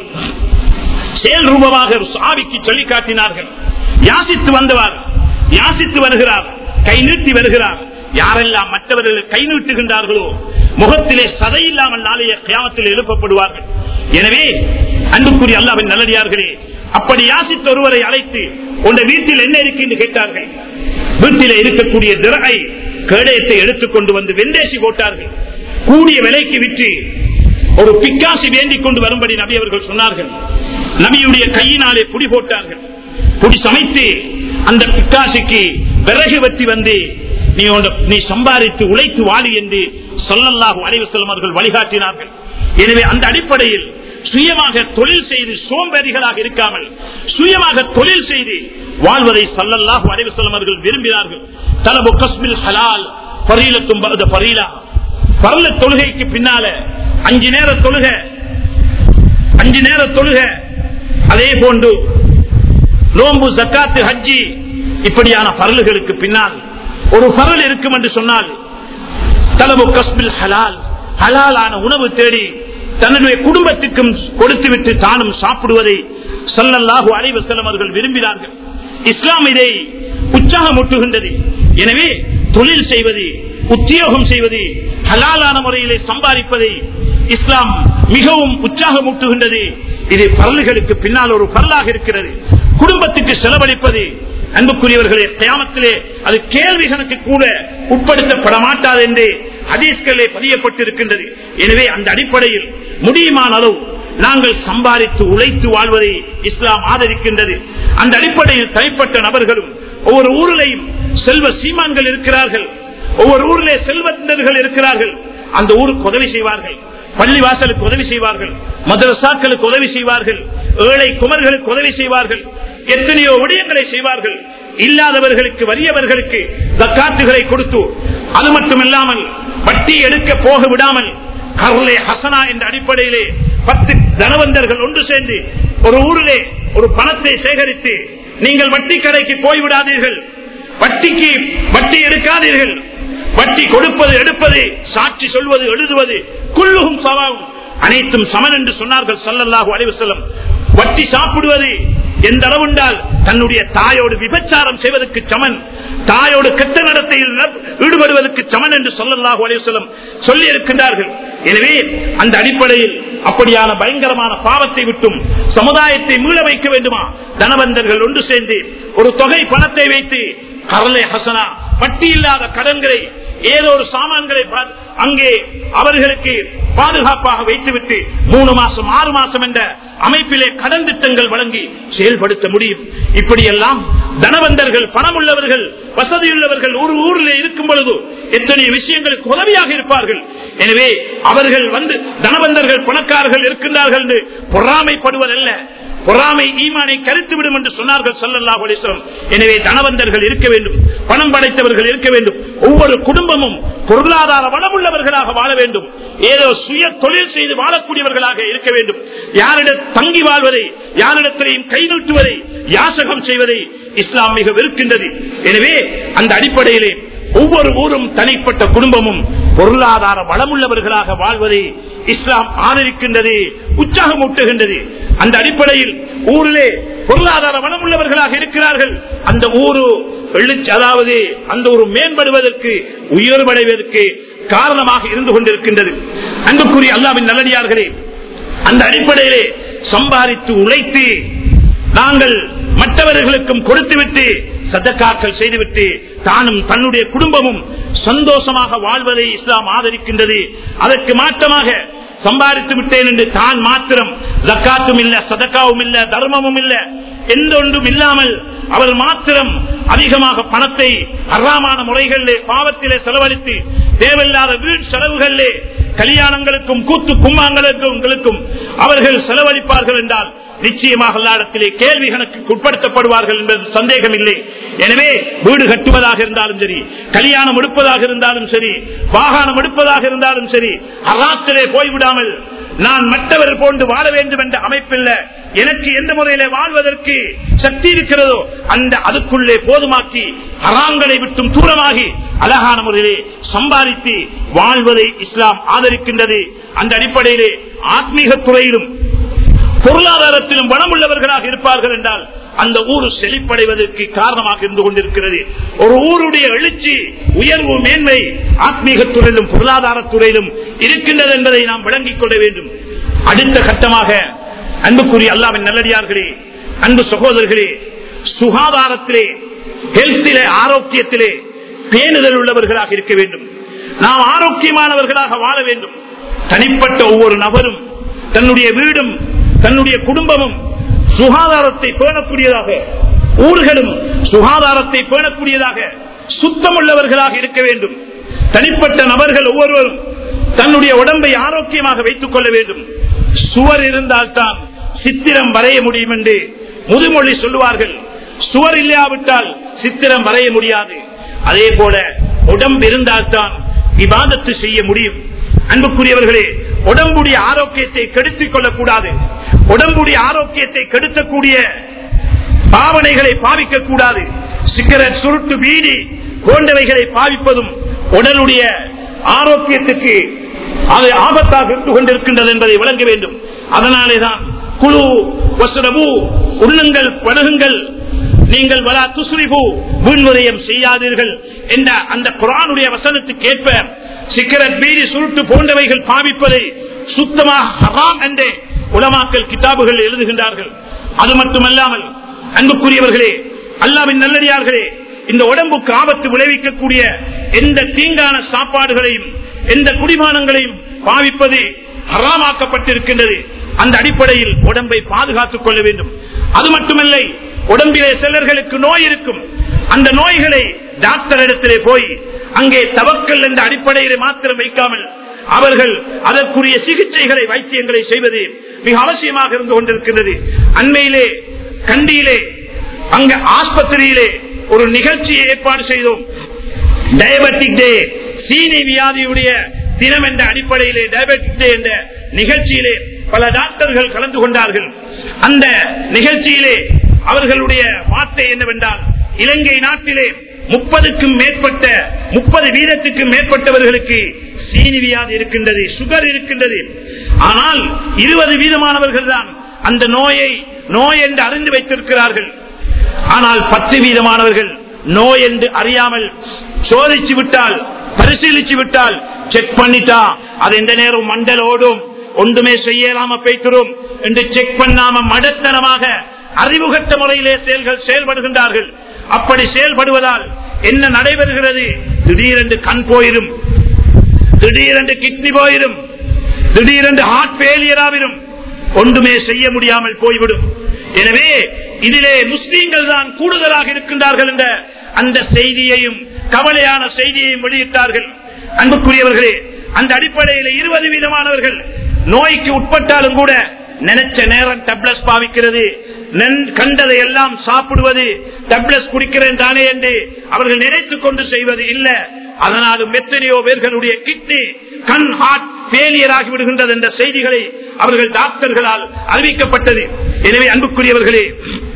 செயல் ரூபமாக சாவிக்கு சொல்லி காட்டினார்கள் யாசித்து வந்தவர் யாசித்து வருகிறார் கை நீட்டி வருகிறார் யாரெல்லாம் மற்றவர்கள் கை நீட்டுகின்றார்களோ முகத்திலே சதை இல்லாமல் நாளைய கியாமத்தில் எழுப்பப்படுவார்கள் எனவே அன்புக்குரிய அல்லாவின் நல்லடியார்களே அப்படி யாசித்த ஒருவரை அழைத்து உங்க வீட்டில் என்ன இருக்கு என்று கேட்டார்கள் வீட்டில் இருக்கக்கூடிய திரகை கேடயத்தை எடுத்துக்கொண்டு வந்து வெந்தேசி போட்டார்கள் கூடிய விலைக்கு விற்று ஒரு பிக்காசி வேண்டிக் கொண்டு வரும்படி நபி அவர்கள் சொன்னார்கள் நபியுடைய கையினாலே புடி போட்டார்கள் புடி சமைத்து அந்த பிக்காசிக்கு விறகு வெட்டி வந்து நீ உன்ன- நீ சம்பாதித்து உழைத்து வாழி என்று சொல்லல்லாஹு அலைவு செல்வர்கள் வழிகாட்டினார்கள் எனவே அந்த அடிப்படையில் சுயமாக தொழில் செய்து சோம்பேறிகளாக இருக்காமல் சுயமாக தொழில் செய்து வாழ்வதை சல்லல்லாஹு அலைவு செல்வர்கள் விரும்பினார்கள் தலபு கஸ்மில் ஹலால் பரீலத்தும் பரத பரீலா பரல தொழுகைக்கு பின்னால அஞ்சு நேர தொழுக அஞ்சு நேர தொழுக அதே போன்று நோம்பு ஜக்காத்து ஹஜ்ஜி இப்படியான பரலுகளுக்கு பின்னால் ஒரு பரல் இருக்கும் என்று சொன்னால் தலபு கஸ்பில் ஹலால் ஹலாலான உணவு தேடி தன்னுடைய குடும்பத்துக்கும் கொடுத்துவிட்டு தானும் சாப்பிடுவதை சல்லல்லாஹு அலைவ அவர்கள் விரும்பினார்கள் இஸ்லாம் இதை உற்சாகமூட்டுகின்றது எனவே தொழில் செய்வது உத்தியோகம் செய்வது ஹலாலான முறையிலே சம்பாதிப்பதை இஸ்லாம் மிகவும் உற்சாகமூட்டுகின்றது இது பரல்களுக்கு பின்னால் ஒரு பரலாக இருக்கிறது குடும்பத்துக்கு செலவழிப்பது அன்புக்குரியவர்களே கயாமத்திலே அது கேள்வி கணக்கு கூட உட்படுத்தப்பட மாட்டாது என்று ஹதீஸ்களே பதியப்பட்டிருக்கின்றது எனவே அந்த அடிப்படையில் முடியுமான அளவு நாங்கள் சம்பாதித்து உழைத்து வாழ்வதை இஸ்லாம் ஆதரிக்கின்றது அந்த அடிப்படையில் தனிப்பட்ட நபர்களும் ஒவ்வொரு ஊரிலையும் செல்வ சீமான்கள் இருக்கிறார்கள் ஒவ்வொரு ஊரிலே செல்வந்தர்கள் இருக்கிறார்கள் அந்த ஊருக்கு உதவி செய்வார்கள் பள்ளி வாசலுக்கு உதவி செய்வார்கள் மதரசாக்களுக்கு உதவி செய்வார்கள் ஏழை குமர்களுக்கு உதவி செய்வார்கள் எத்தனையோ விடயங்களை செய்வார்கள் இல்லாதவர்களுக்கு வறியவர்களுக்கு தக்காத்துகளை கொடுத்து அது மட்டுமில்லாமல் வட்டி எடுக்க போக விடாமல் கர்லே ஹசனா என்ற அடிப்படையிலே பத்து தனவந்தர்கள் ஒன்று சேர்ந்து ஒரு ஊரிலே ஒரு பணத்தை சேகரித்து நீங்கள் வட்டி கடைக்கு போய்விடாதீர்கள் வட்டிக்கு வட்டி எடுக்காதீர்கள் வட்டி கொடுப்பது எடுப்பது சாட்சி சொல்வது எழுதுவது குள்ளுகும் சவாவும் அனைத்தும் சமன் என்று சொன்னார்கள் சல்லல்லாஹு அலைவசல்லம் வட்டி சாப்பிடுவது எந்த அளவு என்றால் தன்னுடைய தாயோடு விபச்சாரம் செய்வதற்கு சமன் தாயோடு கெட்ட நடத்தையில் ந- ஈடுபடுவதற்கு சமன் என்று சொல்லல்லாஹு அலைவசல்லம் சொல்லி இருக்கின்றார்கள் எனவே அந்த அடிப்படையில் அப்படியான பயங்கரமான பாவத்தை விட்டும் சமுதாயத்தை மீள வைக்க வேண்டுமா தனவந்தர்கள் ஒன்று சேர்ந்து ஒரு தொகை பணத்தை வைத்து கரலை ஹசனா வட்டி இல்லாத கடன்களை ஏதோ ஒரு சாமான்களை பா- அங்கே அவர்களுக்கு பாதுகாப்பாக வைத்துவிட்டு மூணு மாசம் ஆறு மாசம் என்ற அமைப்பிலே கடன் திட்டங்கள் வழங்கி செயல்படுத்த முடியும் இப்படியெல்லாம் தனவந்தர்கள் பணம் உள்ளவர்கள் வசதியுள்ளவர்கள் ஒரு ஊரில் இருக்கும் பொழுது எத்தனை விஷயங்களுக்கு உதவியாக இருப்பார்கள் எனவே அவர்கள் வந்து தனவந்தர்கள் பணக்காரர்கள் இருக்கின்றார்கள் என்று பொறாமைப்படுவதல்ல பொறாமை ஈமானை கருத்துவிடும் என்று சொன்னார்கள் சல்லல்லாஹு அலைஹி வஸல்லம் எனவே தனவந்தர்கள் இருக்க வேண்டும் பணம் படைத்தவர்கள் இருக்க வேண்டும் ஒவ்வொரு குடும்பமும் பொருளாதார வளமுள்ளவர்களாக வாழ வேண்டும் ஏதோ சுய தொழில் செய்து வாழக்கூடியவர்களாக இருக்க வேண்டும் யாரிடம் தங்கி வாழ்வதை யாரிடத்திலையும் கை நீட்டுவதை யாசகம் செய்வதை இஸ்லாம் மிக வெறுக்கின்றது எனவே அந்த அடிப்படையிலே ஒவ்வொரு ஊரும் தனிப்பட்ட குடும்பமும் பொருளாதார வளமுள்ளவர்களாக வாழ்வதை இஸ்லாம் ஆதரிக்கின்றது உற்சாகமூட்டுகின்றது அந்த அடிப்படையில் ஊரிலே பொருளாதார வளமுள்ளவர்களாக இருக்கிறார்கள் அந்த ஊரு எழுச்சி அதாவது அந்த ஒரு மேம்படுவதற்கு உயர்வடைவதற்கு காரணமாக இருந்து கொண்டிருக்கின்றது அன்புக்குரிய அல்லாவின் நல்லடியார்களே அந்த அடிப்படையிலே சம்பாதித்து உழைத்து நாங்கள் மற்றவர்களுக்கும் கொடுத்துவிட்டு சதக்காக்கள் செய்துவிட்டு தானும் தன்னுடைய குடும்பமும் சந்தோஷமாக வாழ்வதை இஸ்லாம் ஆதரிக்கின்றது அதற்கு மாற்றமாக சம்பாதித்து விட்டேன் என்று தான் மாத்திரம் ஜக்காத்தும் இல்ல சதக்காவும் இல்ல தர்மமும் இல்ல எந்த ஒன்றும் இல்லாமல் அவர் மாத்திரம் அதிகமாக பணத்தை அறாமான முறைகளிலே பாவத்திலே செலவழித்து தேவையில்லாத வீண் செலவுகளிலே கல்யாணங்களுக்கும் கூத்து கும்மாங்களுக்கும் அவர்கள் செலவழிப்பார்கள் என்றால் நிச்சயமாக எல்லாடத்திலே கேள்வி கணக்கு உட்படுத்தப்படுவார்கள் என்பது சந்தேகம் இல்லை எனவே வீடு கட்டுவதாக இருந்தாலும் சரி கல்யாணம் எடுப்பதாக இருந்தாலும் சரி வாகனம் எடுப்பதாக இருந்தாலும் சரி அராத்திலே போய்விடாமல் நான் மற்றவர் போன்று வாழ வேண்டும் என்ற அமைப்பில்ல எனக்கு எந்த முறையில வாழ்வதற்கு சக்தி இருக்கிறதோ அந்த அதுக்குள்ளே போதுமாக்கி ஹராங்களை விட்டும் தூரமாகி அழகான முறையிலே சம்பாதித்து வாழ்வதை இஸ்லாம் ஆதரிக்கின்றது அந்த அடிப்படையிலே ஆத்மீக துறையிலும் பொருளாதாரத்திலும் வளமுள்ளவர்களாக இருப்பார்கள் என்றால் அந்த ஊர் செழிப்படைவதற்கு காரணமாக இருந்து கொண்டிருக்கிறது ஒரு ஊருடைய எழுச்சி உயர்வு மேன்மை ஆத்மீகத்துறையிலும் பொருளாதாரத்துறையிலும் இருக்கின்றது என்பதை நாம் விளங்கிக் கொள்ள வேண்டும் அடுத்த கட்டமாக அன்புக்குரிய அல்லாவின் நல்லடியார்களே அன்பு சகோதரர்களே சுகாதாரத்திலே ஹெல்த்திலே ஆரோக்கியத்திலே பேணுதல் உள்ளவர்களாக இருக்க வேண்டும் நாம் ஆரோக்கியமானவர்களாக வாழ வேண்டும் தனிப்பட்ட ஒவ்வொரு நபரும் தன்னுடைய வீடும் தன்னுடைய குடும்பமும் சுகாதாரத்தை பேணக்கூடியதாக ஊர்களும் சுகாதாரத்தை பேணக்கூடியதாக சுத்தமுள்ளவர்களாக இருக்க வேண்டும் தனிப்பட்ட நபர்கள் ஒவ்வொருவரும் தன்னுடைய உடம்பை ஆரோக்கியமாக வைத்துக் கொள்ள வேண்டும் சுவர் இருந்தால்தான் சித்திரம் வரைய முடியும் என்று முதுமொழி சொல்லுவார்கள் சுவர் இல்லாவிட்டால் சித்திரம் வரைய முடியாது அதே போல உடம்பு இருந்தால்தான் விவாதத்து செய்ய முடியும் அன்புக்குரியவர்களே உடம்புடைய ஆரோக்கியத்தை கெடுத்துக் கொள்ளக்கூடாது உடம்புடைய ஆரோக்கியத்தை கெடுக்கக்கூடிய பாவனைகளை பாவிக்க கூடாது சிகரெட் சுருட்டு பீடி போன்றவைகளை பாவிப்பதும் உடலுடைய ஆரோக்கியத்துக்கு அது ஆபத்தாக இருந்து கொண்டிருக்கின்றது என்பதை விளங்க வேண்டும் அதனாலேதான் குழு வசரபு உள்ளங்கள் பழகுங்கள் நீங்கள் வலா துஸ்ரிபு வீண்முறையம் செய்யாதீர்கள் என்ற அந்த குரானுடைய வசனத்துக்கு ஏற்ப சிகரெட் பீடி சுருட்டு போன்றவைகள் பாவிப்பதை சுத்தமாக ஹராம் என்றே உலமாக்கல் கிதாபுகள் எழுதுகின்றார்கள் அது மட்டுமல்லாமல் அன்புக்குரியவர்களே அல்லாவின் நல்லடியார்களே இந்த உடம்புக்கு ஆபத்து விளைவிக்கக்கூடிய எந்த தீங்கான சாப்பாடுகளையும் எந்த குடிமானங்களையும் பாவிப்பது ஹராமாக்கப்பட்டிருக்கின்றது அந்த அடிப்படையில் உடம்பை பாதுகாத்துக் கொள்ள வேண்டும் அது மட்டுமில்லை உடம்பிலே சிலர்களுக்கு நோய் இருக்கும் அந்த நோய்களை டாக்டர் இடத்திலே போய் அங்கே தவக்கல் என்ற அடிப்படையில் மாத்திரம் வைக்காமல் அவர்கள் அதற்குரிய சிகிச்சைகளை வைத்தியங்களை செய்வது மிக அவசியமாக இருந்து கொண்டிருக்கிறது அண்மையிலே கண்டியிலே அங்க ஆஸ்பத்திரியிலே ஒரு நிகழ்ச்சியை ஏற்பாடு செய்தோம் டயபெட்டிக் டே சீனி வியாதியுடைய தினம் என்ற அடிப்படையிலே டயபெட்டிக் டே என்ற நிகழ்ச்சியிலே பல டாக்டர்கள் கலந்து கொண்டார்கள் அந்த நிகழ்ச்சியிலே அவர்களுடைய வார்த்தை என்னவென்றால் இலங்கை நாட்டிலே முப்பதுக்கும் மேற்பட்ட முப்பது வீதத்துக்கும் மேற்பட்டவர்களுக்கு சீனி வியாதி இருக்கின்றது சுகர் இருக்கின்றது ஆனால் இருபது வீதமானவர்கள் தான் அந்த நோயை நோய் என்று அறிந்து வைத்திருக்கிறார்கள் ஆனால் பத்து வீதமானவர்கள் நோய் என்று அறியாமல் சோதிச்சு விட்டால் பரிசீலிச்சு விட்டால் செக் பண்ணிட்டா அது எந்த நேரம் மண்டல் ஓடும் ஒன்றுமே செய்யலாம பேய்க்கிறோம் என்று செக் பண்ணாம மடத்தனமாக அறிவுகட்ட முறையிலே செயல்கள் செயல்படுகின்றார்கள் அப்படி செயல்படுவதால் என்ன நடைபெறுகிறது திடீரென்று கண் போயிடும் திடீரென்று கிட்னி போயிடும் திடீரென்று ஹார்ட் ஃபெயிலியர் ஆகிடும் ஒன்றுமே செய்ய முடியாமல் போய்விடும் எனவே இதிலே முஸ்லீம்கள் தான் கூடுதலாக இருக்கின்றார்கள் என்ற அந்த செய்தியையும் கவலையான செய்தியையும் வெளியிட்டார்கள் அன்புக்குரியவர்களே அந்த அடிப்படையில் இருபது வீதமானவர்கள் நோய்க்கு உட்பட்டாலும் கூட நினைச்ச நேரம் டப்ளஸ் பாவிக்கிறது கண்டதை எல்லாம் சாப்பிடுவது டப்ளஸ் குடிக்கிறேன் தானே என்று அவர்கள் நினைத்துக் கொண்டு செய்வது இல்ல அதனாலும் எத்தனையோ பேர்களுடைய கிட்னி கண் ஹார்ட் ஃபெயிலியர் ஆகி விடுகின்றது என்ற செய்திகளை அவர்கள் டாக்டர்களால் அறிவிக்கப்பட்டது எனவே அன்புக்குரியவர்களே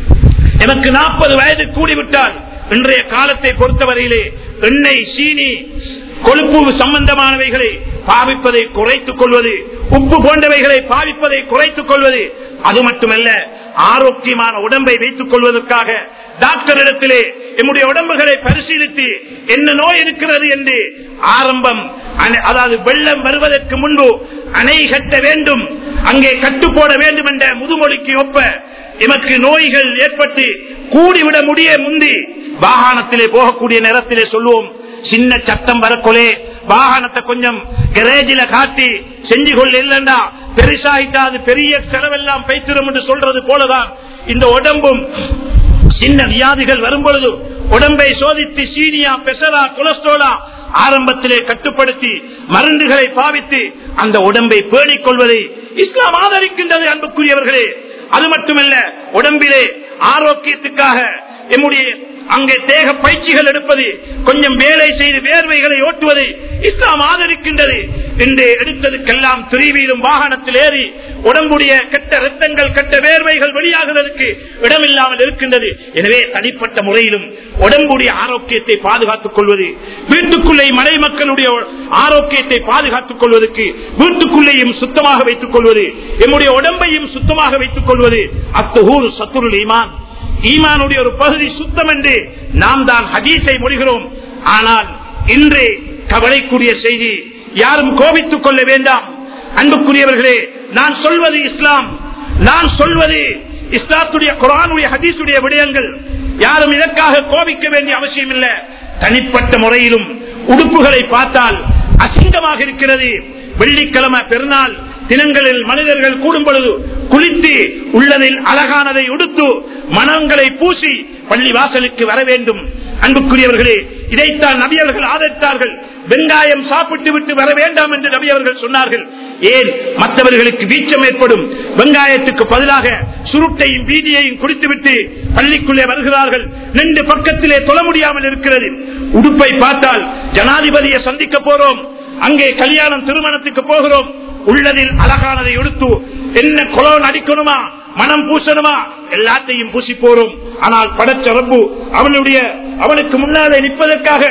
எனக்கு நாற்பது வயது கூடிவிட்டால் இன்றைய காலத்தை பொறுத்தவரையிலே எண்ணெய் சீனி கொழுப்பு சம்பந்தமானவைகளை பாவிப்பதை குறைத்துக் கொள்வது உப்பு போன்றவைகளை பாவிப்பதை குறைத்துக் கொள்வது அது மட்டுமல்ல ஆரோக்கியமான உடம்பை வைத்துக் கொள்வதற்காக டாக்டர் இடத்திலே என்னுடைய உடம்புகளை பரிசீலித்து என்ன நோய் இருக்கிறது என்று ஆரம்பம் அதாவது வெள்ளம் வருவதற்கு முன்பு அணை கட்ட வேண்டும் அங்கே கட்டு போட வேண்டும் என்ற முதுமொழிக்கு ஒப்ப எமக்கு நோய்கள் ஏற்பட்டு கூடிவிட முடிய முந்தி வாகனத்திலே போகக்கூடிய நேரத்திலே சொல்லுவோம் சின்ன சத்தம் வரக்கொலே வாகனத்தை கொஞ்சம் கரேஜில காட்டி செஞ்சு கொள்ள இல்லைண்டா பெருசாயிட்டா அது பெரிய செலவெல்லாம் பைத்திரும் என்று சொல்றது போலதான் இந்த உடம்பும் சின்ன வியாதிகள் வரும் பொழுது உடம்பை சோதித்து சீனியா பெசரா கொலஸ்ட்ரோலா ஆரம்பத்திலே கட்டுப்படுத்தி மருந்துகளை பாவித்து அந்த உடம்பை பேணிக் கொள்வதை இஸ்லாம் ஆதரிக்கின்றது அன்புக்குரியவர்களே அது மட்டுமல்ல உடம்பிலே ஆரோக்கியத்துக்காக எம்முடைய அங்கே தேக பயிற்சிகள் எடுப்பது கொஞ்சம் வேலை செய்து வேர்வைகளை ஓட்டுவது இஸ்லாம் ஆதரிக்கின்றது என்று எடுத்ததுக்கெல்லாம் திருவியிலும் வாகனத்தில் ஏறி உடம்புடைய கெட்ட ரத்தங்கள் கெட்ட வேர்வைகள் வெளியாகிறதுக்கு இடமில்லாமல் இருக்கின்றது எனவே தனிப்பட்ட முறையிலும் உடம்புடைய ஆரோக்கியத்தை பாதுகாத்துக் கொள்வது வீட்டுக்குள்ளே மலை மக்களுடைய ஆரோக்கியத்தை பாதுகாத்துக் கொள்வதற்கு வீட்டுக்குள்ளேயும் சுத்தமாக வைத்துக் கொள்வது எம்முடைய உடம்பையும் சுத்தமாக வைத்துக் கொள்வது அத்துகூர் சத்துருள் ஈமான் ஈமானுடைய ஒரு பகுதி சுத்தம் என்று நாம் தான் ஹதீஸை மொழிகிறோம் ஆனால் இன்று கவலைக்குரிய செய்தி யாரும் கோபித்துக் கொள்ள வேண்டாம் அன்புக்குரியவர்களே நான் சொல்வது இஸ்லாம் நான் சொல்வது இஸ்லாத்துடைய குரானுடைய ஹதீஸுடைய விடயங்கள் யாரும் இதற்காக கோபிக்க வேண்டிய அவசியம் இல்லை தனிப்பட்ட முறையிலும் உடுப்புகளை பார்த்தால் அசிங்கமாக இருக்கிறது வெள்ளிக்கிழமை பெருநாள் தினங்களில் மனிதர்கள் கூடும் பொழுது குளித்து உள்ளதில் அழகானதை உடுத்து மனங்களை பூசி பள்ளி வாசலுக்கு வர வேண்டும் அன்புக்குரியவர்களே இதைத்தான் நபியவர்கள் ஆதரித்தார்கள் வெங்காயம் சாப்பிட்டு விட்டு வர வேண்டாம் என்று நபியவர்கள் சொன்னார்கள் ஏன் மற்றவர்களுக்கு வீச்சம் ஏற்படும் வெங்காயத்துக்கு பதிலாக சுருட்டையும் பீதியையும் குடித்துவிட்டு பள்ளிக்குள்ளே வருகிறார்கள் ரெண்டு பக்கத்திலே தொழ முடியாமல் இருக்கிறது உடுப்பை பார்த்தால் ஜனாதிபதியை சந்திக்க போறோம் அங்கே கல்யாணம் திருமணத்துக்கு போகிறோம் உள்ளதில் அழகானதை எடுத்து என்ன கொலோன் அடிக்கணுமா மனம் பூசணுமா எல்லாத்தையும் பூசி போறோம் ஆனால் படைச்ச ரப்பு அவனுடைய அவனுக்கு முன்னாலே நிற்பதற்காக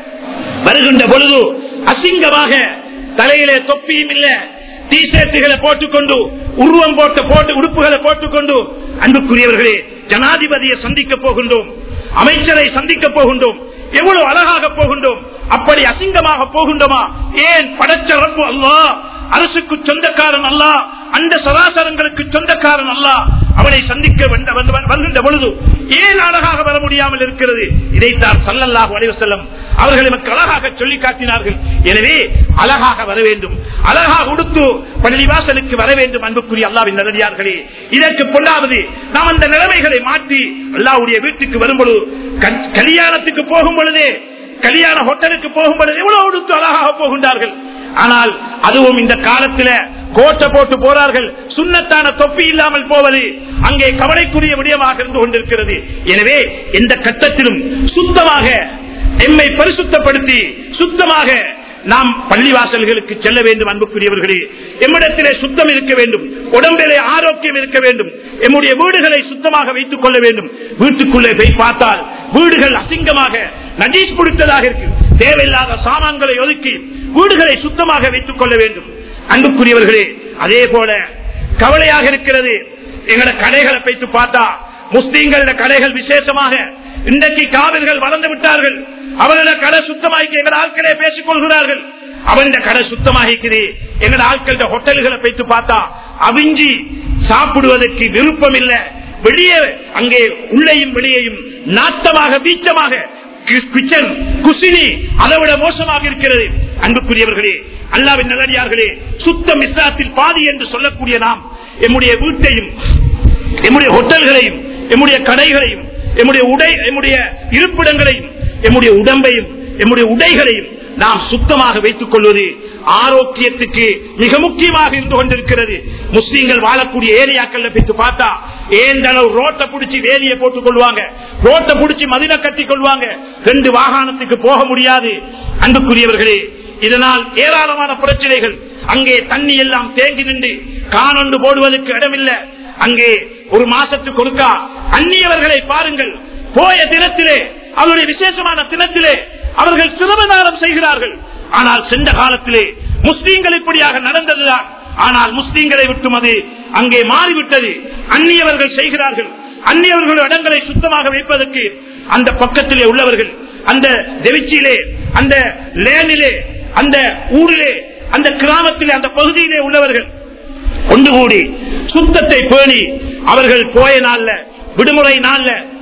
வருகின்ற பொழுது அசிங்கமாக தலையிலே தொப்பியும் இல்ல டி ஷர்ட்டுகளை போட்டுக்கொண்டு உருவம் போட்ட போட்டு உடுப்புகளை போட்டுக்கொண்டு அன்புக்குரியவர்களே ஜனாதிபதியை சந்திக்க போகின்றோம் அமைச்சரை சந்திக்க போகின்றோம் எவ்வளவு அழகாக போகின்றோம் அப்படி அசிங்கமாக போகின்றோமா ஏன் படைச்ச ரப்பு அல்லா அரசுக்கு சொந்தக்காரன் அல்ல அந்த சராசரங்களுக்கு சொந்தக்காரன் அல்ல அவனை சந்திக்க வந்த- வந்து- வருகின்ற பொழுது ஏன் அழகாக வர முடியாமல் இருக்கிறது இதைத்தான் சல்லல்லாஹு அலைஹி வஸல்லம் அவர்கள் நமக்கு அழகாக சொல்லி காட்டினார்கள் எனவே அழகாக வர வேண்டும் அழகாக உடுத்து பள்ளிவாசலுக்கு வர வேண்டும் அன்புக்குரிய அல்லாவின் நல்லடியார்களே இதற்கு பொல்லாவது நாம் அந்த நிலைமைகளை மாற்றி அல்லாவுடைய வீட்டுக்கு வரும் பொழுது கல்- கல்யாணத்துக்கு போகும் பொழுதே கல்யாண ஹோட்டலுக்கு போகும் பொழுது எவ்வளவு உடுத்து அழகாக போகின்றார்கள் ஆனால் அதுவும் இந்த காலத்துல கோட்டை போட்டு போறார்கள் சுண்ணத்தான தொப்பி இல்லாமல் போவது அங்கே கவலைக்குரிய விடயமாக இருந்து கொண்டிருக்கிறது எனவே எந்த கட்டத்திலும் சுத்தமாக எம்மை பரிசுத்தப்படுத்தி சுத்தமாக நாம் பள்ளிவாசல்களுக்கு செல்ல வேண்டும் அன்புக்குரியவர்களே எம்மிடத்திலே சுத்தம் இருக்க வேண்டும் உடம்பிலே ஆரோக்கியம் இருக்க வேண்டும் எம்முடைய வீடுகளை சுத்தமாக வைத்துக் கொள்ள வேண்டும் வீட்டுக்குள்ளே போய் பார்த்தால் வீடுகள் அசிங்கமாக நஜீஸ் பிடித்ததாக இருக்கு தேவையில்லாத சாமான்களை ஒதுக்கி வீடுகளை சுத்தமாக வைத்துக் கொள்ள வேண்டும் அன்புக்குரியவர்களே அதே போல கவலையாக இருக்கிறது எங்களோட கடைகளை வைத்து பார்த்தா முஸ்லீம்கள கடைகள் விசேஷமாக இன்றைக்கு காவிர்கள் வளர்ந்து விட்டார்கள் அவர்கள கடை சுத்தமாக்கி எங்கள் ஆட்களே பேசிக் கொள்கிறார்கள் அவன் கடை சுத்தமாகிக்குது எங்களோட ஆட்கள ஹோட்டல்களை வைத்து பார்த்தா அவிஞ்சி சாப்பிடுவதற்கு விருப்பம் இல்லை வெளியே அங்கே உள்ளேயும் வெளியேயும் நாட்டமாக வீச்சமாக கிச்சன் குசினி அதை விட மோசமாக இருக்கிறது அன்புக்குரியவர்களே அல்லாவின் நல்லடியார்களே சுத்தம் இஸ்லாத்தில் பாதி என்று சொல்லக்கூடிய நாம் எம்முடைய வீட்டையும் எம்முடைய ஹோட்டல்களையும் எம்முடைய கடைகளையும் எம்முடைய உடை எம்முடைய இருப்பிடங்களையும் எம்முடைய உடம்பையும் எம்முடைய உடைகளையும் நாம் சுத்தமாக வைத்துக் கொள்வது ஆரோக்கியத்துக்கு மிக முக்கியமாக இருந்து கொண்டிருக்கிறது முஸ்லீம்கள் வாழக்கூடிய ஏரியாக்கள்ல போயிட்டு பார்த்தா ஏந்த அளவு ரோட்டை பிடிச்சி வேலியை போட்டுக் கொள்வாங்க ரோட்டை பிடிச்சி மதில கட்டி கொள்வாங்க ரெண்டு வாகனத்துக்கு போக முடியாது அன்புக்குரியவர்களே இதனால் ஏராளமான பிரச்சனைகள் அங்கே தண்ணி எல்லாம் தேங்கி நின்று காணொண்டு போடுவதற்கு இடமில்லை அங்கே ஒரு மாசத்துக்கு ஒருக்கா அந்நியவர்களை பாருங்கள் போய தினத்திலே அவருடைய விசேஷமான தினத்திலே அவர்கள் சிரமதானம் செய்கிறார்கள் ஆனால் சென்ற காலத்திலே முஸ்லீம்கள் இப்படியாக நடந்ததுதான் ஆனால் முஸ்லீம்களை விட்டும் அது அங்கே மாறிவிட்டது அந்நியவர்கள் செய்கிறார்கள் அந்நியவர்கள் இடங்களை சுத்தமாக வைப்பதற்கு அந்த பக்கத்திலே உள்ளவர்கள் அந்த தெவிச்சியிலே அந்த லேனிலே அந்த ஊரிலே அந்த கிராமத்திலே அந்த பகுதியிலே உள்ளவர்கள் ஒன்று கூடி சுத்தத்தை பேணி அவர்கள் போய நாள்ல விடுமுறை நாள்ல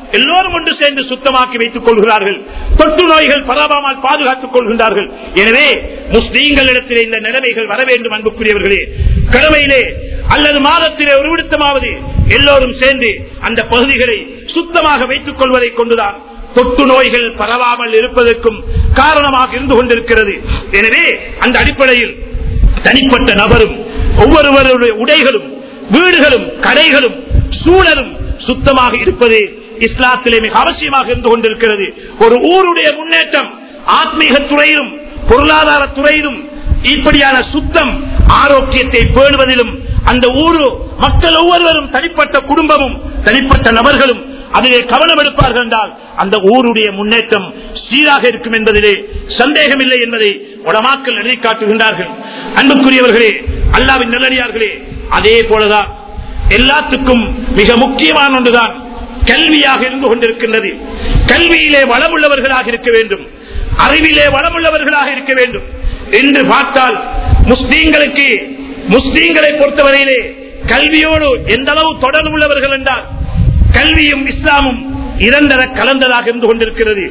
எல்லோரும் ஒன்று சேர்ந்து சுத்தமாக்கி வைத்துக் கொள்கிறார்கள் தொற்று நோய்கள் பரவாமல் பாதுகாத்துக் கொள்கின்றார்கள் எனவே முஸ்லீம்களிடத்திலே இந்த நிலைமைகள் வர வேண்டும் அன்புக்குரியவர்களே கிழமையிலே அல்லது மாதத்திலே ஒரு விடுத்தமாவது எல்லோரும் சேர்ந்து அந்த பகுதிகளை சுத்தமாக வைத்துக் கொள்வதை கொண்டுதான் தொற்று நோய்கள் பரவாமல் இருப்பதற்கும் காரணமாக இருந்து கொண்டிருக்கிறது எனவே அந்த அடிப்படையில் தனிப்பட்ட நபரும் ஒவ்வொருவருடைய உடைகளும் வீடுகளும் கடைகளும் சூழலும் சுத்தமாக இருப்பது இஸ்லாத்திலே மிக அவசியமாக இருந்து கொண்டிருக்கிறது ஒரு ஊருடைய முன்னேற்றம் ஆத்மீக துறையிலும் பொருளாதார துறையிலும் இப்படியான சுத்தம் ஆரோக்கியத்தை பேணுவதிலும் அந்த ஊரு மக்கள் ஒவ்வொருவரும் தனிப்பட்ட குடும்பமும் தனிப்பட்ட நபர்களும் அதிலே கவனம் எடுப்பார்கள் என்றால் அந்த ஊருடைய முன்னேற்றம் சீராக இருக்கும் என்பதிலே சந்தேகமில்லை என்பதை உடமாக்கல் எழுதி காட்டுகின்றார்கள் அன்புக்குரியவர்களே அல்லாவின் நல்லடியார்களே அதே போலதான் எல்லாத்துக்கும் மிக முக்கியமான ஒன்றுதான் கல்வியாக இருந்து கொண்டிருக்கின்றது கல்வியிலே வளமுள்ளவர்களாக இருக்க வேண்டும் அறிவிலே வளமுள்ளவர்களாக இருக்க வேண்டும் என்று பார்த்தால் முஸ்லீம்களுக்கு முஸ்லீம்களை பொறுத்தவரையிலே கல்வியோடு எந்த அளவு தொடர்பு உள்ளவர்கள் என்றால் கல்வியும் இஸ்லாமும் இரண்டர கலந்ததாக இருந்து கொண்டிருக்கிறது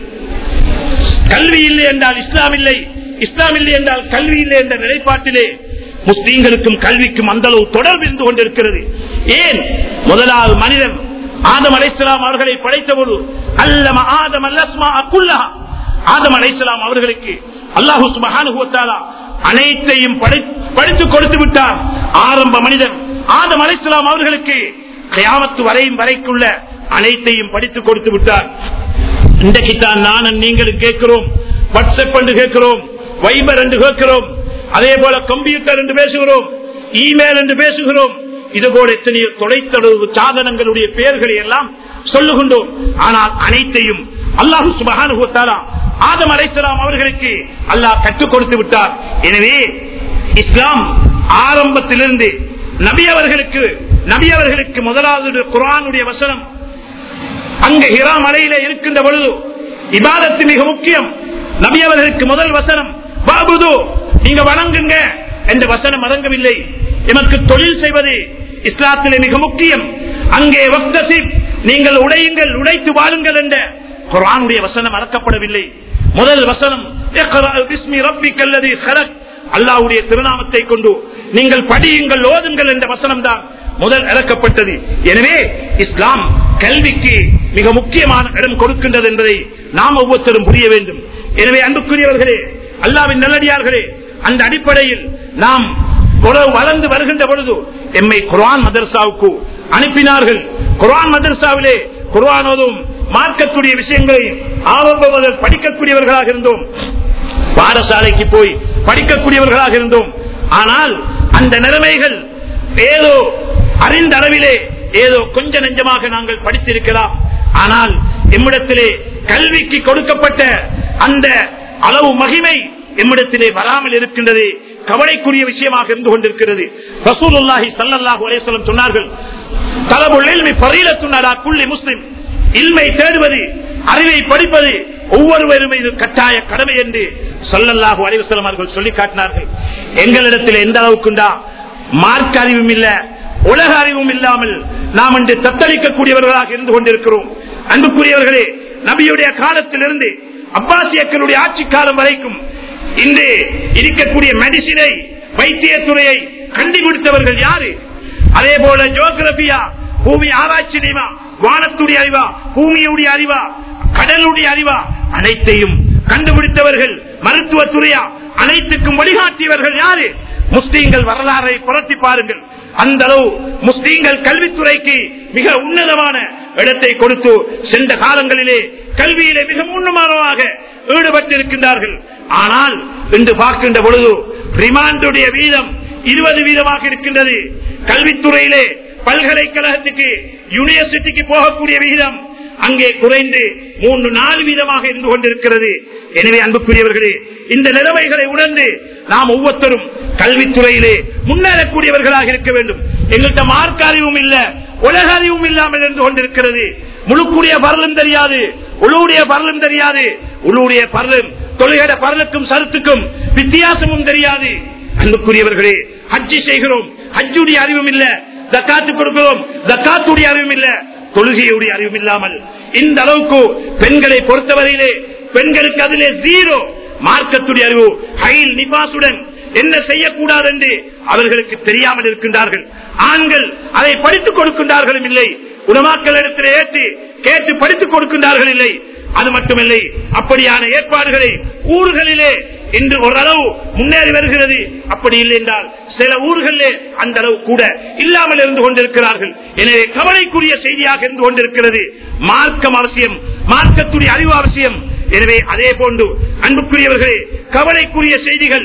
கல்வி இல்லை என்றால் இஸ்லாம் இல்லை இஸ்லாம் இல்லை என்றால் கல்வி இல்லை என்ற நிலைப்பாட்டிலே முஸ்லீம்களுக்கும் கல்விக்கும் அந்த அளவு தொடர்பு இருந்து கொண்டிருக்கிறது ஏன் முதலாவது மனிதன் ஆதம் அலைசலாம் அவர்களை படைத்தபோது அல்லம ஆதம் அல்லஸ்மா அக்குல்லா ஆதம் அலைசலாம் அவர்களுக்கு அல்லாஹு சுபஹானுகுவத்தாலா அனைத்தையும் படித்து கொடுத்து விட்டார் ஆரம்ப மனிதன் ஆதம் அலைசலாம் அவர்களுக்கு கயாமத்து வரையும் வரைக்குள்ள அனைத்தையும் படித்து கொடுத்து விட்டார் இன்றைக்குத்தான் நானும் நீங்களும் கேட்கிறோம் வாட்ஸ்அப் என்று கேட்கிறோம் வைபர் என்று கேட்கிறோம் அதே போல கம்ப்யூட்டர் என்று பேசுகிறோம் இமெயில் என்று பேசுகிறோம் இது போல எத்தனையோ தொலைத்தொடர்பு சாதனங்களுடைய பெயர்களை எல்லாம் சொல்லுகின்றோம் ஆனால் அனைத்தையும் அல்லாஹு சுபகானுகத்தாரா ஆதம் அலைசலாம் அவர்களுக்கு அல்லாஹ் கற்றுக் கொடுத்து விட்டார் எனவே இஸ்லாம் ஆரம்பத்திலிருந்து நபி அவர்களுக்கு நபி அவர்களுக்கு முதலாவது குரானுடைய வசனம் அங்க ஹிரா மலையில இருக்கின்ற பொழுது இபாதத்து மிக முக்கியம் நபி அவர்களுக்கு முதல் வசனம் பாபுது நீங்க வணங்குங்க என்ற வசனம் அடங்கவில்லை எமக்கு தொழில் செய்வது இஸ்லாத்திலே மிக முக்கியம் அங்கே வக்தசிப் நீங்கள் உடையுங்கள் உடைத்து வாழுங்கள் என்ற குரானுடைய வசனம் அறக்கப்படவில்லை முதல் வசனம் அல்லாவுடைய திருநாமத்தை கொண்டு நீங்கள் படியுங்கள் ஓதுங்கள் என்ற வசனம் தான் முதல் இறக்கப்பட்டது எனவே இஸ்லாம் கல்விக்கு மிக முக்கியமான இடம் கொடுக்கின்றது என்பதை நாம் ஒவ்வொருத்தரும் புரிய வேண்டும் எனவே அன்புக்குரியவர்களே அல்லாவின் நல்லடியார்களே அந்த அடிப்படையில் நாம் வளர்ந்து வருகின்ற பொழுது எம்மை குரான் மதர்சாவுக்கு அனுப்பினார்கள் குரான் மதர்சாவிலே குரானோதும் மார்க்கக்கூடிய விஷயங்களை ஆரம்ப முதல் படிக்கக்கூடியவர்களாக இருந்தோம் பாடசாலைக்கு போய் படிக்கக்கூடியவர்களாக இருந்தோம் ஆனால் அந்த நிலைமைகள் ஏதோ அறிந்த அளவிலே ஏதோ கொஞ்ச நெஞ்சமாக நாங்கள் படித்திருக்கலாம் ஆனால் எம்மிடத்திலே கல்விக்கு கொடுக்கப்பட்ட அந்த அளவு மகிமை எம்மிடத்திலே வராமல் இருக்கின்றது கவலைக்குரிய விஷயமாக இருந்து கொண்டிருக்கிறது ரசூலுல்லாஹி சல்லல்லாஹு அலைஹி சொன்னார்கள் தலபுல் இல்மி ஃபரீலத்துன் அலா குல்லி முஸ்லிம் இல்மை தேடுவது அறிவை படிப்பது ஒவ்வொருவரும் இது கட்டாய கடமை என்று சொல்லல்லாஹு அலைவசலம் அவர்கள் சொல்லி காட்டினார்கள் எங்களிடத்தில் எந்த அளவுக்குண்டா மார்க் அறிவும் இல்ல உலக அறிவும் இல்லாமல் நாம் இன்று தத்தளிக்கக்கூடியவர்களாக இருந்து கொண்டிருக்கிறோம் அன்புக்குரியவர்களே நபியுடைய காலத்திலிருந்து அப்பாசியக்களுடைய ஆட்சி காலம் வரைக்கும் இன்று இருக்கக்கூடிய மெடிசினை வைத்தியத்துறையை கண்டுபிடித்தவர்கள் யாரு அதே போல ஜோகிரபியா பூமி ஆராய்ச்சி அறிவா வானத்துடைய அறிவா பூமியுடைய அறிவா கடலுடைய அறிவா அனைத்தையும் கண்டுபிடித்தவர்கள் மருத்துவத்துறையா அனைத்துக்கும் வழிகாட்டியவர்கள் யாரு முஸ்லீம்கள் வரலாறை புரட்டி பாருங்கள் அந்த அளவு முஸ்லீம்கள் கல்வித்துறைக்கு மிக உன்னதமான இடத்தை கொடுத்து சென்ற காலங்களிலே கல்வியிலே மிக உன்னதமாக ஈடுபட்டிருக்கின்றார்கள் ஆனால் இன்று பார்க்கின்ற பொழுது ரிமாண்டுடைய வீதம் இருபது வீதமாக இருக்கின்றது கல்வித்துறையிலே பல்கலைக்கழகத்துக்கு யூனிவர்சிட்டிக்கு போகக்கூடிய விகிதம் அங்கே குறைந்து மூன்று நாலு வீதமாக இருந்து கொண்டிருக்கிறது எனவே அன்புக்குரியவர்களே இந்த நிலைமைகளை உணர்ந்து நாம் ஒவ்வொருத்தரும் கல்வித்துறையிலே முன்னேறக்கூடியவர்களாக இருக்க வேண்டும் எங்கள்கிட்ட மார்க்க அறிவும் இல்ல உலக அறிவும் இல்லாமல் இருந்து கொண்டிருக்கிறது முழுக்குடைய பரலும் தெரியாது உளுடைய பரலும் தெரியாது உளுடைய பரலும் தொழுகிற பரலுக்கும் சருத்துக்கும் வித்தியாசமும் தெரியாது அன்புக்குரியவர்களே ஹஜ்ஜி செய்கிறோம் ஹஜ்ஜுடைய அறிவும் இல்ல தக்காத்து கொடுக்கிறோம் தக்காத்துடைய அறிவும் இல்ல தொழுகையுடைய அறிவும் இல்லாமல் இந்த அளவுக்கு பெண்களை பொறுத்தவரையிலே பெண்களுக்கு அதிலே ஜீரோ மார்க்கத்துடைய அறிவு ஹைல் நிபாசுடன் என்ன செய்யக்கூடாது என்று அவர்களுக்கு தெரியாமல் இருக்கின்றார்கள் ஆண்கள் அதை படித்துக் கொடுக்கின்றார்களும் இல்லை உணவாக்கள் இடத்தில் ஏற்று கேட்டு படித்துக் கொடுக்கின்றார்கள் இல்லை அது மட்டுமில்லை அப்படியான ஏற்பாடுகளை ஊர்களிலே இன்று ஓரளவு முன்னேறி வருகிறது அப்படி இல்லை என்றால் சில ஊர்களிலே அந்த அளவு கூட இல்லாமல் இருந்து கொண்டிருக்கிறார்கள் எனவே கவலைக்குரிய செய்தியாக இருந்து கொண்டிருக்கிறது மார்க்கம் அவசியம் மார்க்கத்துடைய அறிவு அவசியம் எனவே அதே போன்று அன்புக்குரியவர்களே கவலைக்குரிய செய்திகள்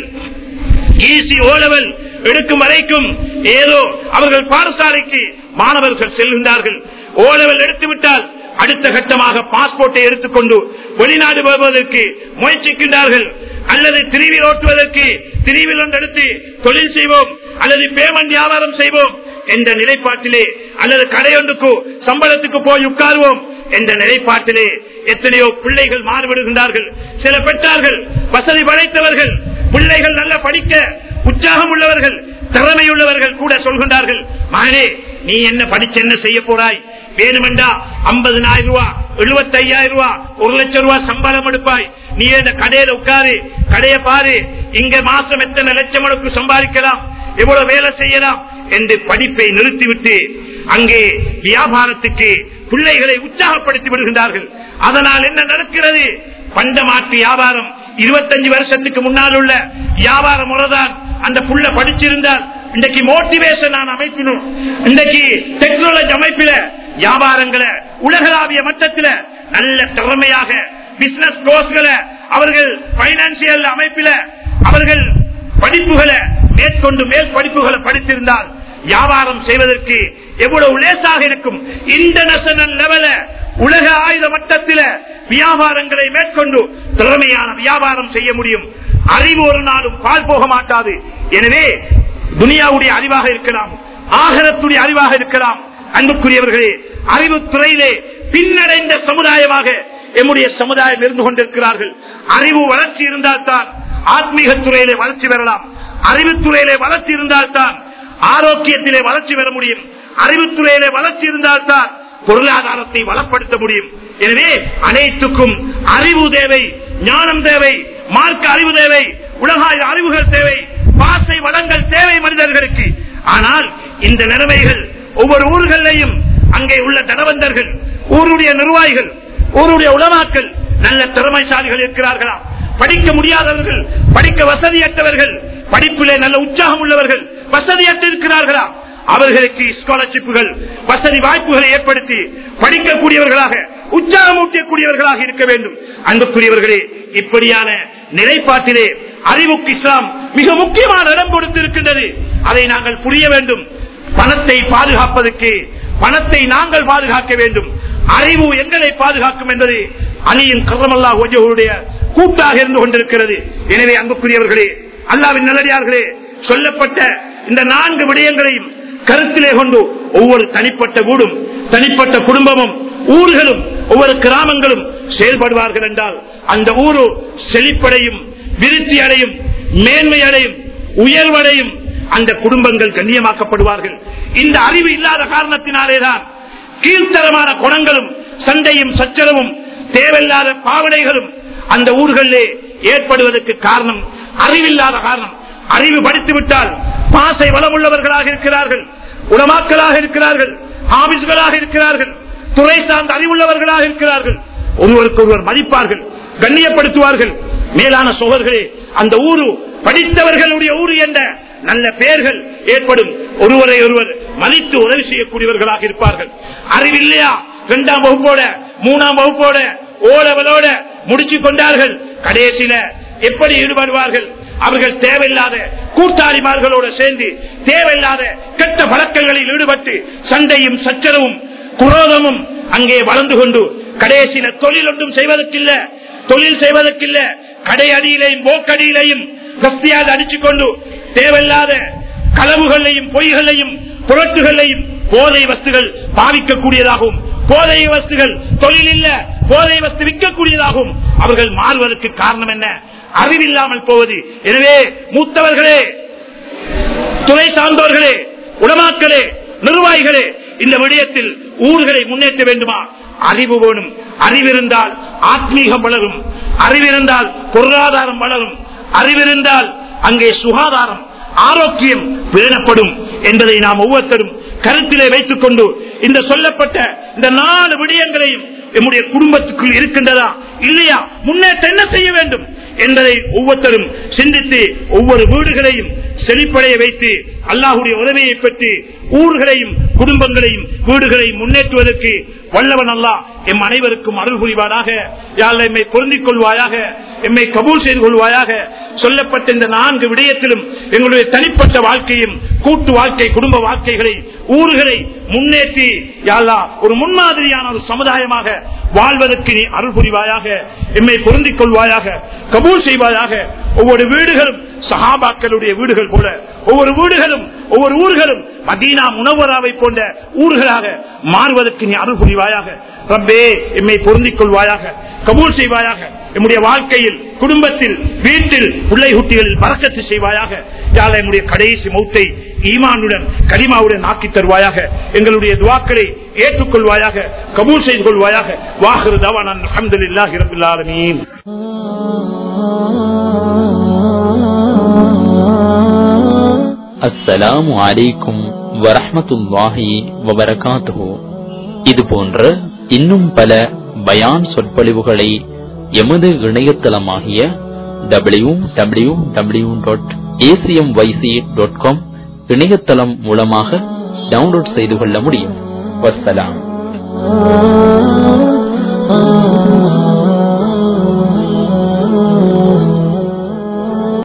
ஈசி ஓலவல் எடுக்கும் வரைக்கும் ஏதோ அவர்கள் பாடசாலைக்கு மாணவர்கள் செல்கின்றார்கள் ஓலவல் எடுத்துவிட்டால் அடுத்த கட்டமாக பாஸ்போர்ட்டை எடுத்துக்கொண்டு வெளிநாடு வருவதற்கு முயற்சிக்கின்றார்கள் அல்லது திருவில் ஓட்டுவதற்கு திருவில் ஒன்று எடுத்து தொழில் செய்வோம் அல்லது பேமெண்ட் வியாபாரம் செய்வோம் என்ற நிலைப்பாட்டிலே அல்லது கடையொன்றுக்கு சம்பளத்துக்கு போய் உட்காருவோம் என்ற நிலைப்பாட்டிலே எத்தனையோ பிள்ளைகள் மாறுபடுகின்றார்கள் சில பெற்றார்கள் வசதி படைத்தவர்கள் பிள்ளைகள் நல்ல படிக்க உற்சாகம் உள்ளவர்கள் திறமையுள்ளவர்கள் கூட சொல்கின்றார்கள் மகனே நீ என்ன படிச்சு என்ன செய்ய போறாய் வேணுமெண்டா ஐம்பதுனாயிரம் ரூபாய் எழுபத்தி ஐயாயிரம் ரூபாய் ஒரு லட்சம் ரூபாய் சம்பளம் எடுப்பாய் நீ இந்த கடையில உட்காரு கடையை பாரு இங்க மாசம் எத்தனை லட்சம் உனக்கு சம்பாதிக்கலாம் எவ்வளவு வேலை செய்யலாம் என்று படிப்பை நிறுத்திவிட்டு அங்கே வியாபாரத்துக்கு பிள்ளைகளை உற்சாகப்படுத்தி விடுகின்றார்கள் அதனால் என்ன நடக்கிறது பண்டமாட்டு வியாபாரம் இருபத்தஞ்சு வருஷத்துக்கு முன்னால் உள்ள வியாபார முறைதான் அந்த புள்ள படிச்சிருந்தால் இன்றைக்கு மோட்டிவேஷன் அமைப்பினும் இன்றைக்கு டெக்னாலஜி அமைப்பில வியாபாரங்களை உலகளாவிய மட்டத்தில் நல்ல திறமையாக பிசினஸ் கோர்ஸ்களை அவர்கள் பைனான்சியல் அமைப்பில அவர்கள் படிப்புகளை மேற்கொண்டு மேல் படிப்புகளை படித்திருந்தால் வியாபாரம் செய்வதற்கு எவ்வளவு லேசாக இருக்கும் இன்டர்நேஷனல் லெவல உலக ஆயுத மட்டத்தில் வியாபாரங்களை மேற்கொண்டு திறமையான வியாபாரம் செய்ய முடியும் அறிவு ஒரு நாளும் பால் போக மாட்டாது எனவே துனியாவுடைய அறிவாக இருக்கலாம் ஆகரத்துடைய அறிவாக இருக்கலாம் அன்புக்குரியவர்களே அறிவுத்துறையிலே பின்னடைந்த சமுதாயமாக எம்முடைய சமுதாயம் இருந்து கொண்டிருக்கிறார்கள் அறிவு வளர்ச்சி இருந்தால்தான் ஆத்மீக துறையிலே வளர்ச்சி பெறலாம் அறிவுத்துறையிலே வளர்ச்சி இருந்தால்தான் ஆரோக்கியத்திலே வளர்ச்சி பெற முடியும் அறிவுத்துறையிலே வளர்ச்சி இருந்தால்தான் பொருளாதாரத்தை வளப்படுத்த முடியும் எனவே அனைத்துக்கும் அறிவு தேவை ஞானம் தேவை மார்க்க அறிவு தேவை உலகாய அறிவுகள் தேவை பாசை வளங்கள் தேவை மனிதர்களுக்கு ஆனால் இந்த நிலைமைகள் ஒவ்வொரு ஊர்களிலையும் அங்கே உள்ள தனவந்தர்கள் ஊருடைய நிர்வாகிகள் ஊருடைய உலமாக்கள் நல்ல திறமைசாலிகள் இருக்கிறார்களா படிக்க முடியாதவர்கள் படிக்க வசதியற்றவர்கள் படிப்பிலே நல்ல உற்சாகம் உள்ளவர்கள் வசதியற்று இருக்கிறார்களா அவர்களுக்கு ஸ்காலர்ஷிப்புகள் வசதி வாய்ப்புகளை ஏற்படுத்தி படிக்கக்கூடியவர்களாக உற்சாகமூட்டக்கூடியவர்களாக இருக்க வேண்டும் அன்புக்குரியவர்களே இப்படியான நிலைப்பாட்டிலே அறிவுக்கு இஸ்லாம் மிக முக்கியமான இடம் கொடுத்திருக்கின்றது அதை நாங்கள் புரிய வேண்டும் பணத்தை பாதுகாப்பதற்கு பணத்தை நாங்கள் பாதுகாக்க வேண்டும் அறிவு எங்களை பாதுகாக்கும் என்பது அணியின் கரமல்லா ஒஜகுடைய கூட்டாக இருந்து கொண்டிருக்கிறது எனவே அன்புக்குரியவர்களே அல்லாவின் நல்லடியார்களே சொல்லப்பட்ட இந்த நான்கு விடயங்களையும் கருத்திலே கொண்டு ஒவ்வொரு தனிப்பட்ட வீடும் தனிப்பட்ட குடும்பமும் ஊர்களும் ஒவ்வொரு கிராமங்களும் செயல்படுவார்கள் என்றால் அந்த ஊரு செழிப்படையும் விருத்தி அடையும் மேன்மை அடையும் உயர்வடையும் அந்த குடும்பங்கள் கண்ணியமாக்கப்படுவார்கள் இந்த அறிவு இல்லாத காரணத்தினாலேதான் கீழ்த்தரமான குணங்களும் சண்டையும் சச்சரவும் தேவையில்லாத பாவனைகளும் அந்த ஊர்களிலே ஏற்படுவதற்கு காரணம் அறிவில்லாத காரணம் அறிவு படித்து விட்டால் பாசை வளமுள்ளவர்களாக இருக்கிறார்கள் உணமாக்களாக இருக்கிறார்கள் ஆபிஸ்களாக இருக்கிறார்கள் துறை சார்ந்த அறிவுள்ளவர்களாக இருக்கிறார்கள் ஒருவருக்கு ஒருவர் மதிப்பார்கள் கண்ணியப்படுத்துவார்கள் மேலான சோழர்களே அந்த ஊரு படித்தவர்களுடைய ஊரு என்ற நல்ல பெயர்கள் ஏற்படும் ஒருவரை ஒருவர் மதித்து உதவி செய்யக்கூடியவர்களாக இருப்பார்கள் அறிவில்லையா இரண்டாம் வகுப்போட மூணாம் வகுப்போட ஓடவலோட முடிச்சு கொண்டார்கள் கடைசியில எப்படி ஈடுபடுவார்கள் அவர்கள் தேவையில்லாத கூட்டாளிமார்களோடு சேர்ந்து தேவையில்லாத கெட்ட பழக்கங்களில் ஈடுபட்டு சண்டையும் சச்சரவும் குரோதமும் அங்கே வளர்ந்து கொண்டு கடைசியில தொழில் ஒன்றும் செய்வதற்கில்ல தொழில் செய்வதற்கில்ல கடை அடியிலையும் போக்கடியிலையும் கஸ்தியாக அடிச்சுக் கொண்டு தேவையில்லாத களவுகளையும் பொய்களையும் புரட்டுகளையும் போதை வஸ்துகள் பாவிக்கக்கூடியதாகவும் போதை வஸ்துகள் தொழில் இல்ல போதை வஸ்து விற்கக்கூடியதாகவும் அவர்கள் மாறுவதற்கு காரணம் என்ன அறிவில்லாமல் போவது எனவே மூத்தவர்களே துறை சார்ந்தவர்களே உடமாக்களே நிர்வாகிகளே இந்த விடயத்தில் ஊர்களை முன்னேற்ற வேண்டுமா அறிவு வேணும் அறிவிருந்தால் ஆத்மீகம் வளரும் அறிவிருந்தால் பொருளாதாரம் வளரும் அறிவிருந்தால் அங்கே சுகாதாரம் ஆரோக்கியம் பேணப்படும் என்பதை நாம் ஒவ்வொருத்தரும் கருத்திலே வைத்துக் கொண்டு இந்த சொல்லப்பட்ட இந்த நாலு விடயங்களையும் நம்முடைய குடும்பத்துக்குள் இருக்கின்றதா இல்லையா முன்னேற்ற என்ன செய்ய வேண்டும் என்பதை ஒவ்வொருத்தரும் சிந்தித்து ஒவ்வொரு வீடுகளையும் செழிப்படைய வைத்து அல்லாஹுடைய உதவியை பெற்று ஊர்களையும் குடும்பங்களையும் வீடுகளையும் முன்னேற்றுவதற்கு வல்லவன் அல்லாஹ் எம் அனைவருக்கும் அருள் புரிவாராக யாழ் எம்மை பொருந்திக் கொள்வாயாக எம்மை கபூல் செய்து கொள்வாயாக சொல்லப்பட்ட இந்த நான்கு விடயத்திலும் எங்களுடைய தனிப்பட்ட வாழ்க்கையும் கூட்டு வாழ்க்கை குடும்ப வாழ்க்கைகளை ஊர்களை முன்னேற்றி யாழ்லா ஒரு முன்மாதிரியான ஒரு சமுதாயமாக வாழ்வதற்கு நீ அருள் புரிவாயாக எம்மை பொருந்திக் கொள்வாயாக கபூல் செய்வாயாக ஒவ்வொரு வீடுகளும் சஹாபாக்களுடைய வீடுகள் போல ஒவ்வொரு வீடுகளும் ஒவ்வொரு ஊர்களும் மதீனா முனவராவை போன்ற ஊர்களாக மாறுவதற்கு நீ அருள் புரிவாயாக ரப்பே எம்மை பொருந்திக் கொள்வாயாக கபூல் செய்வாயாக எம்முடைய வாழ்க்கையில் குடும்பத்தில் வீட்டில் பிள்ளை குட்டிகளில் பறக்கத்து செய்வாயாக யாழ எம்முடைய கடைசி மௌத்தை ஈமானுடன் கரிமாவுடன் ஆக்கி தருவாயாக எங்களுடைய துவாக்களை ஏற்றுக்கொள்வாயாக கபூல் செய்து கொள்வாயாக வாஹரு தவான் அஹமதுல்லாஹி ரபில் ஆலமீன் அஸ்ஸலாமு அலைக்கும் வரஹ்மத்துல்லாஹி வபரகாத்துஹு இது போன்ற இன்னும் பல பயான் சொற்பொழிவுகளை எமது இணையதளமாகிய W W W dot ACM YC dot com இணையதளம் மூலமாக டவுன்லோட் செய்து கொள்ள முடியும் வஸ்ஸலாம்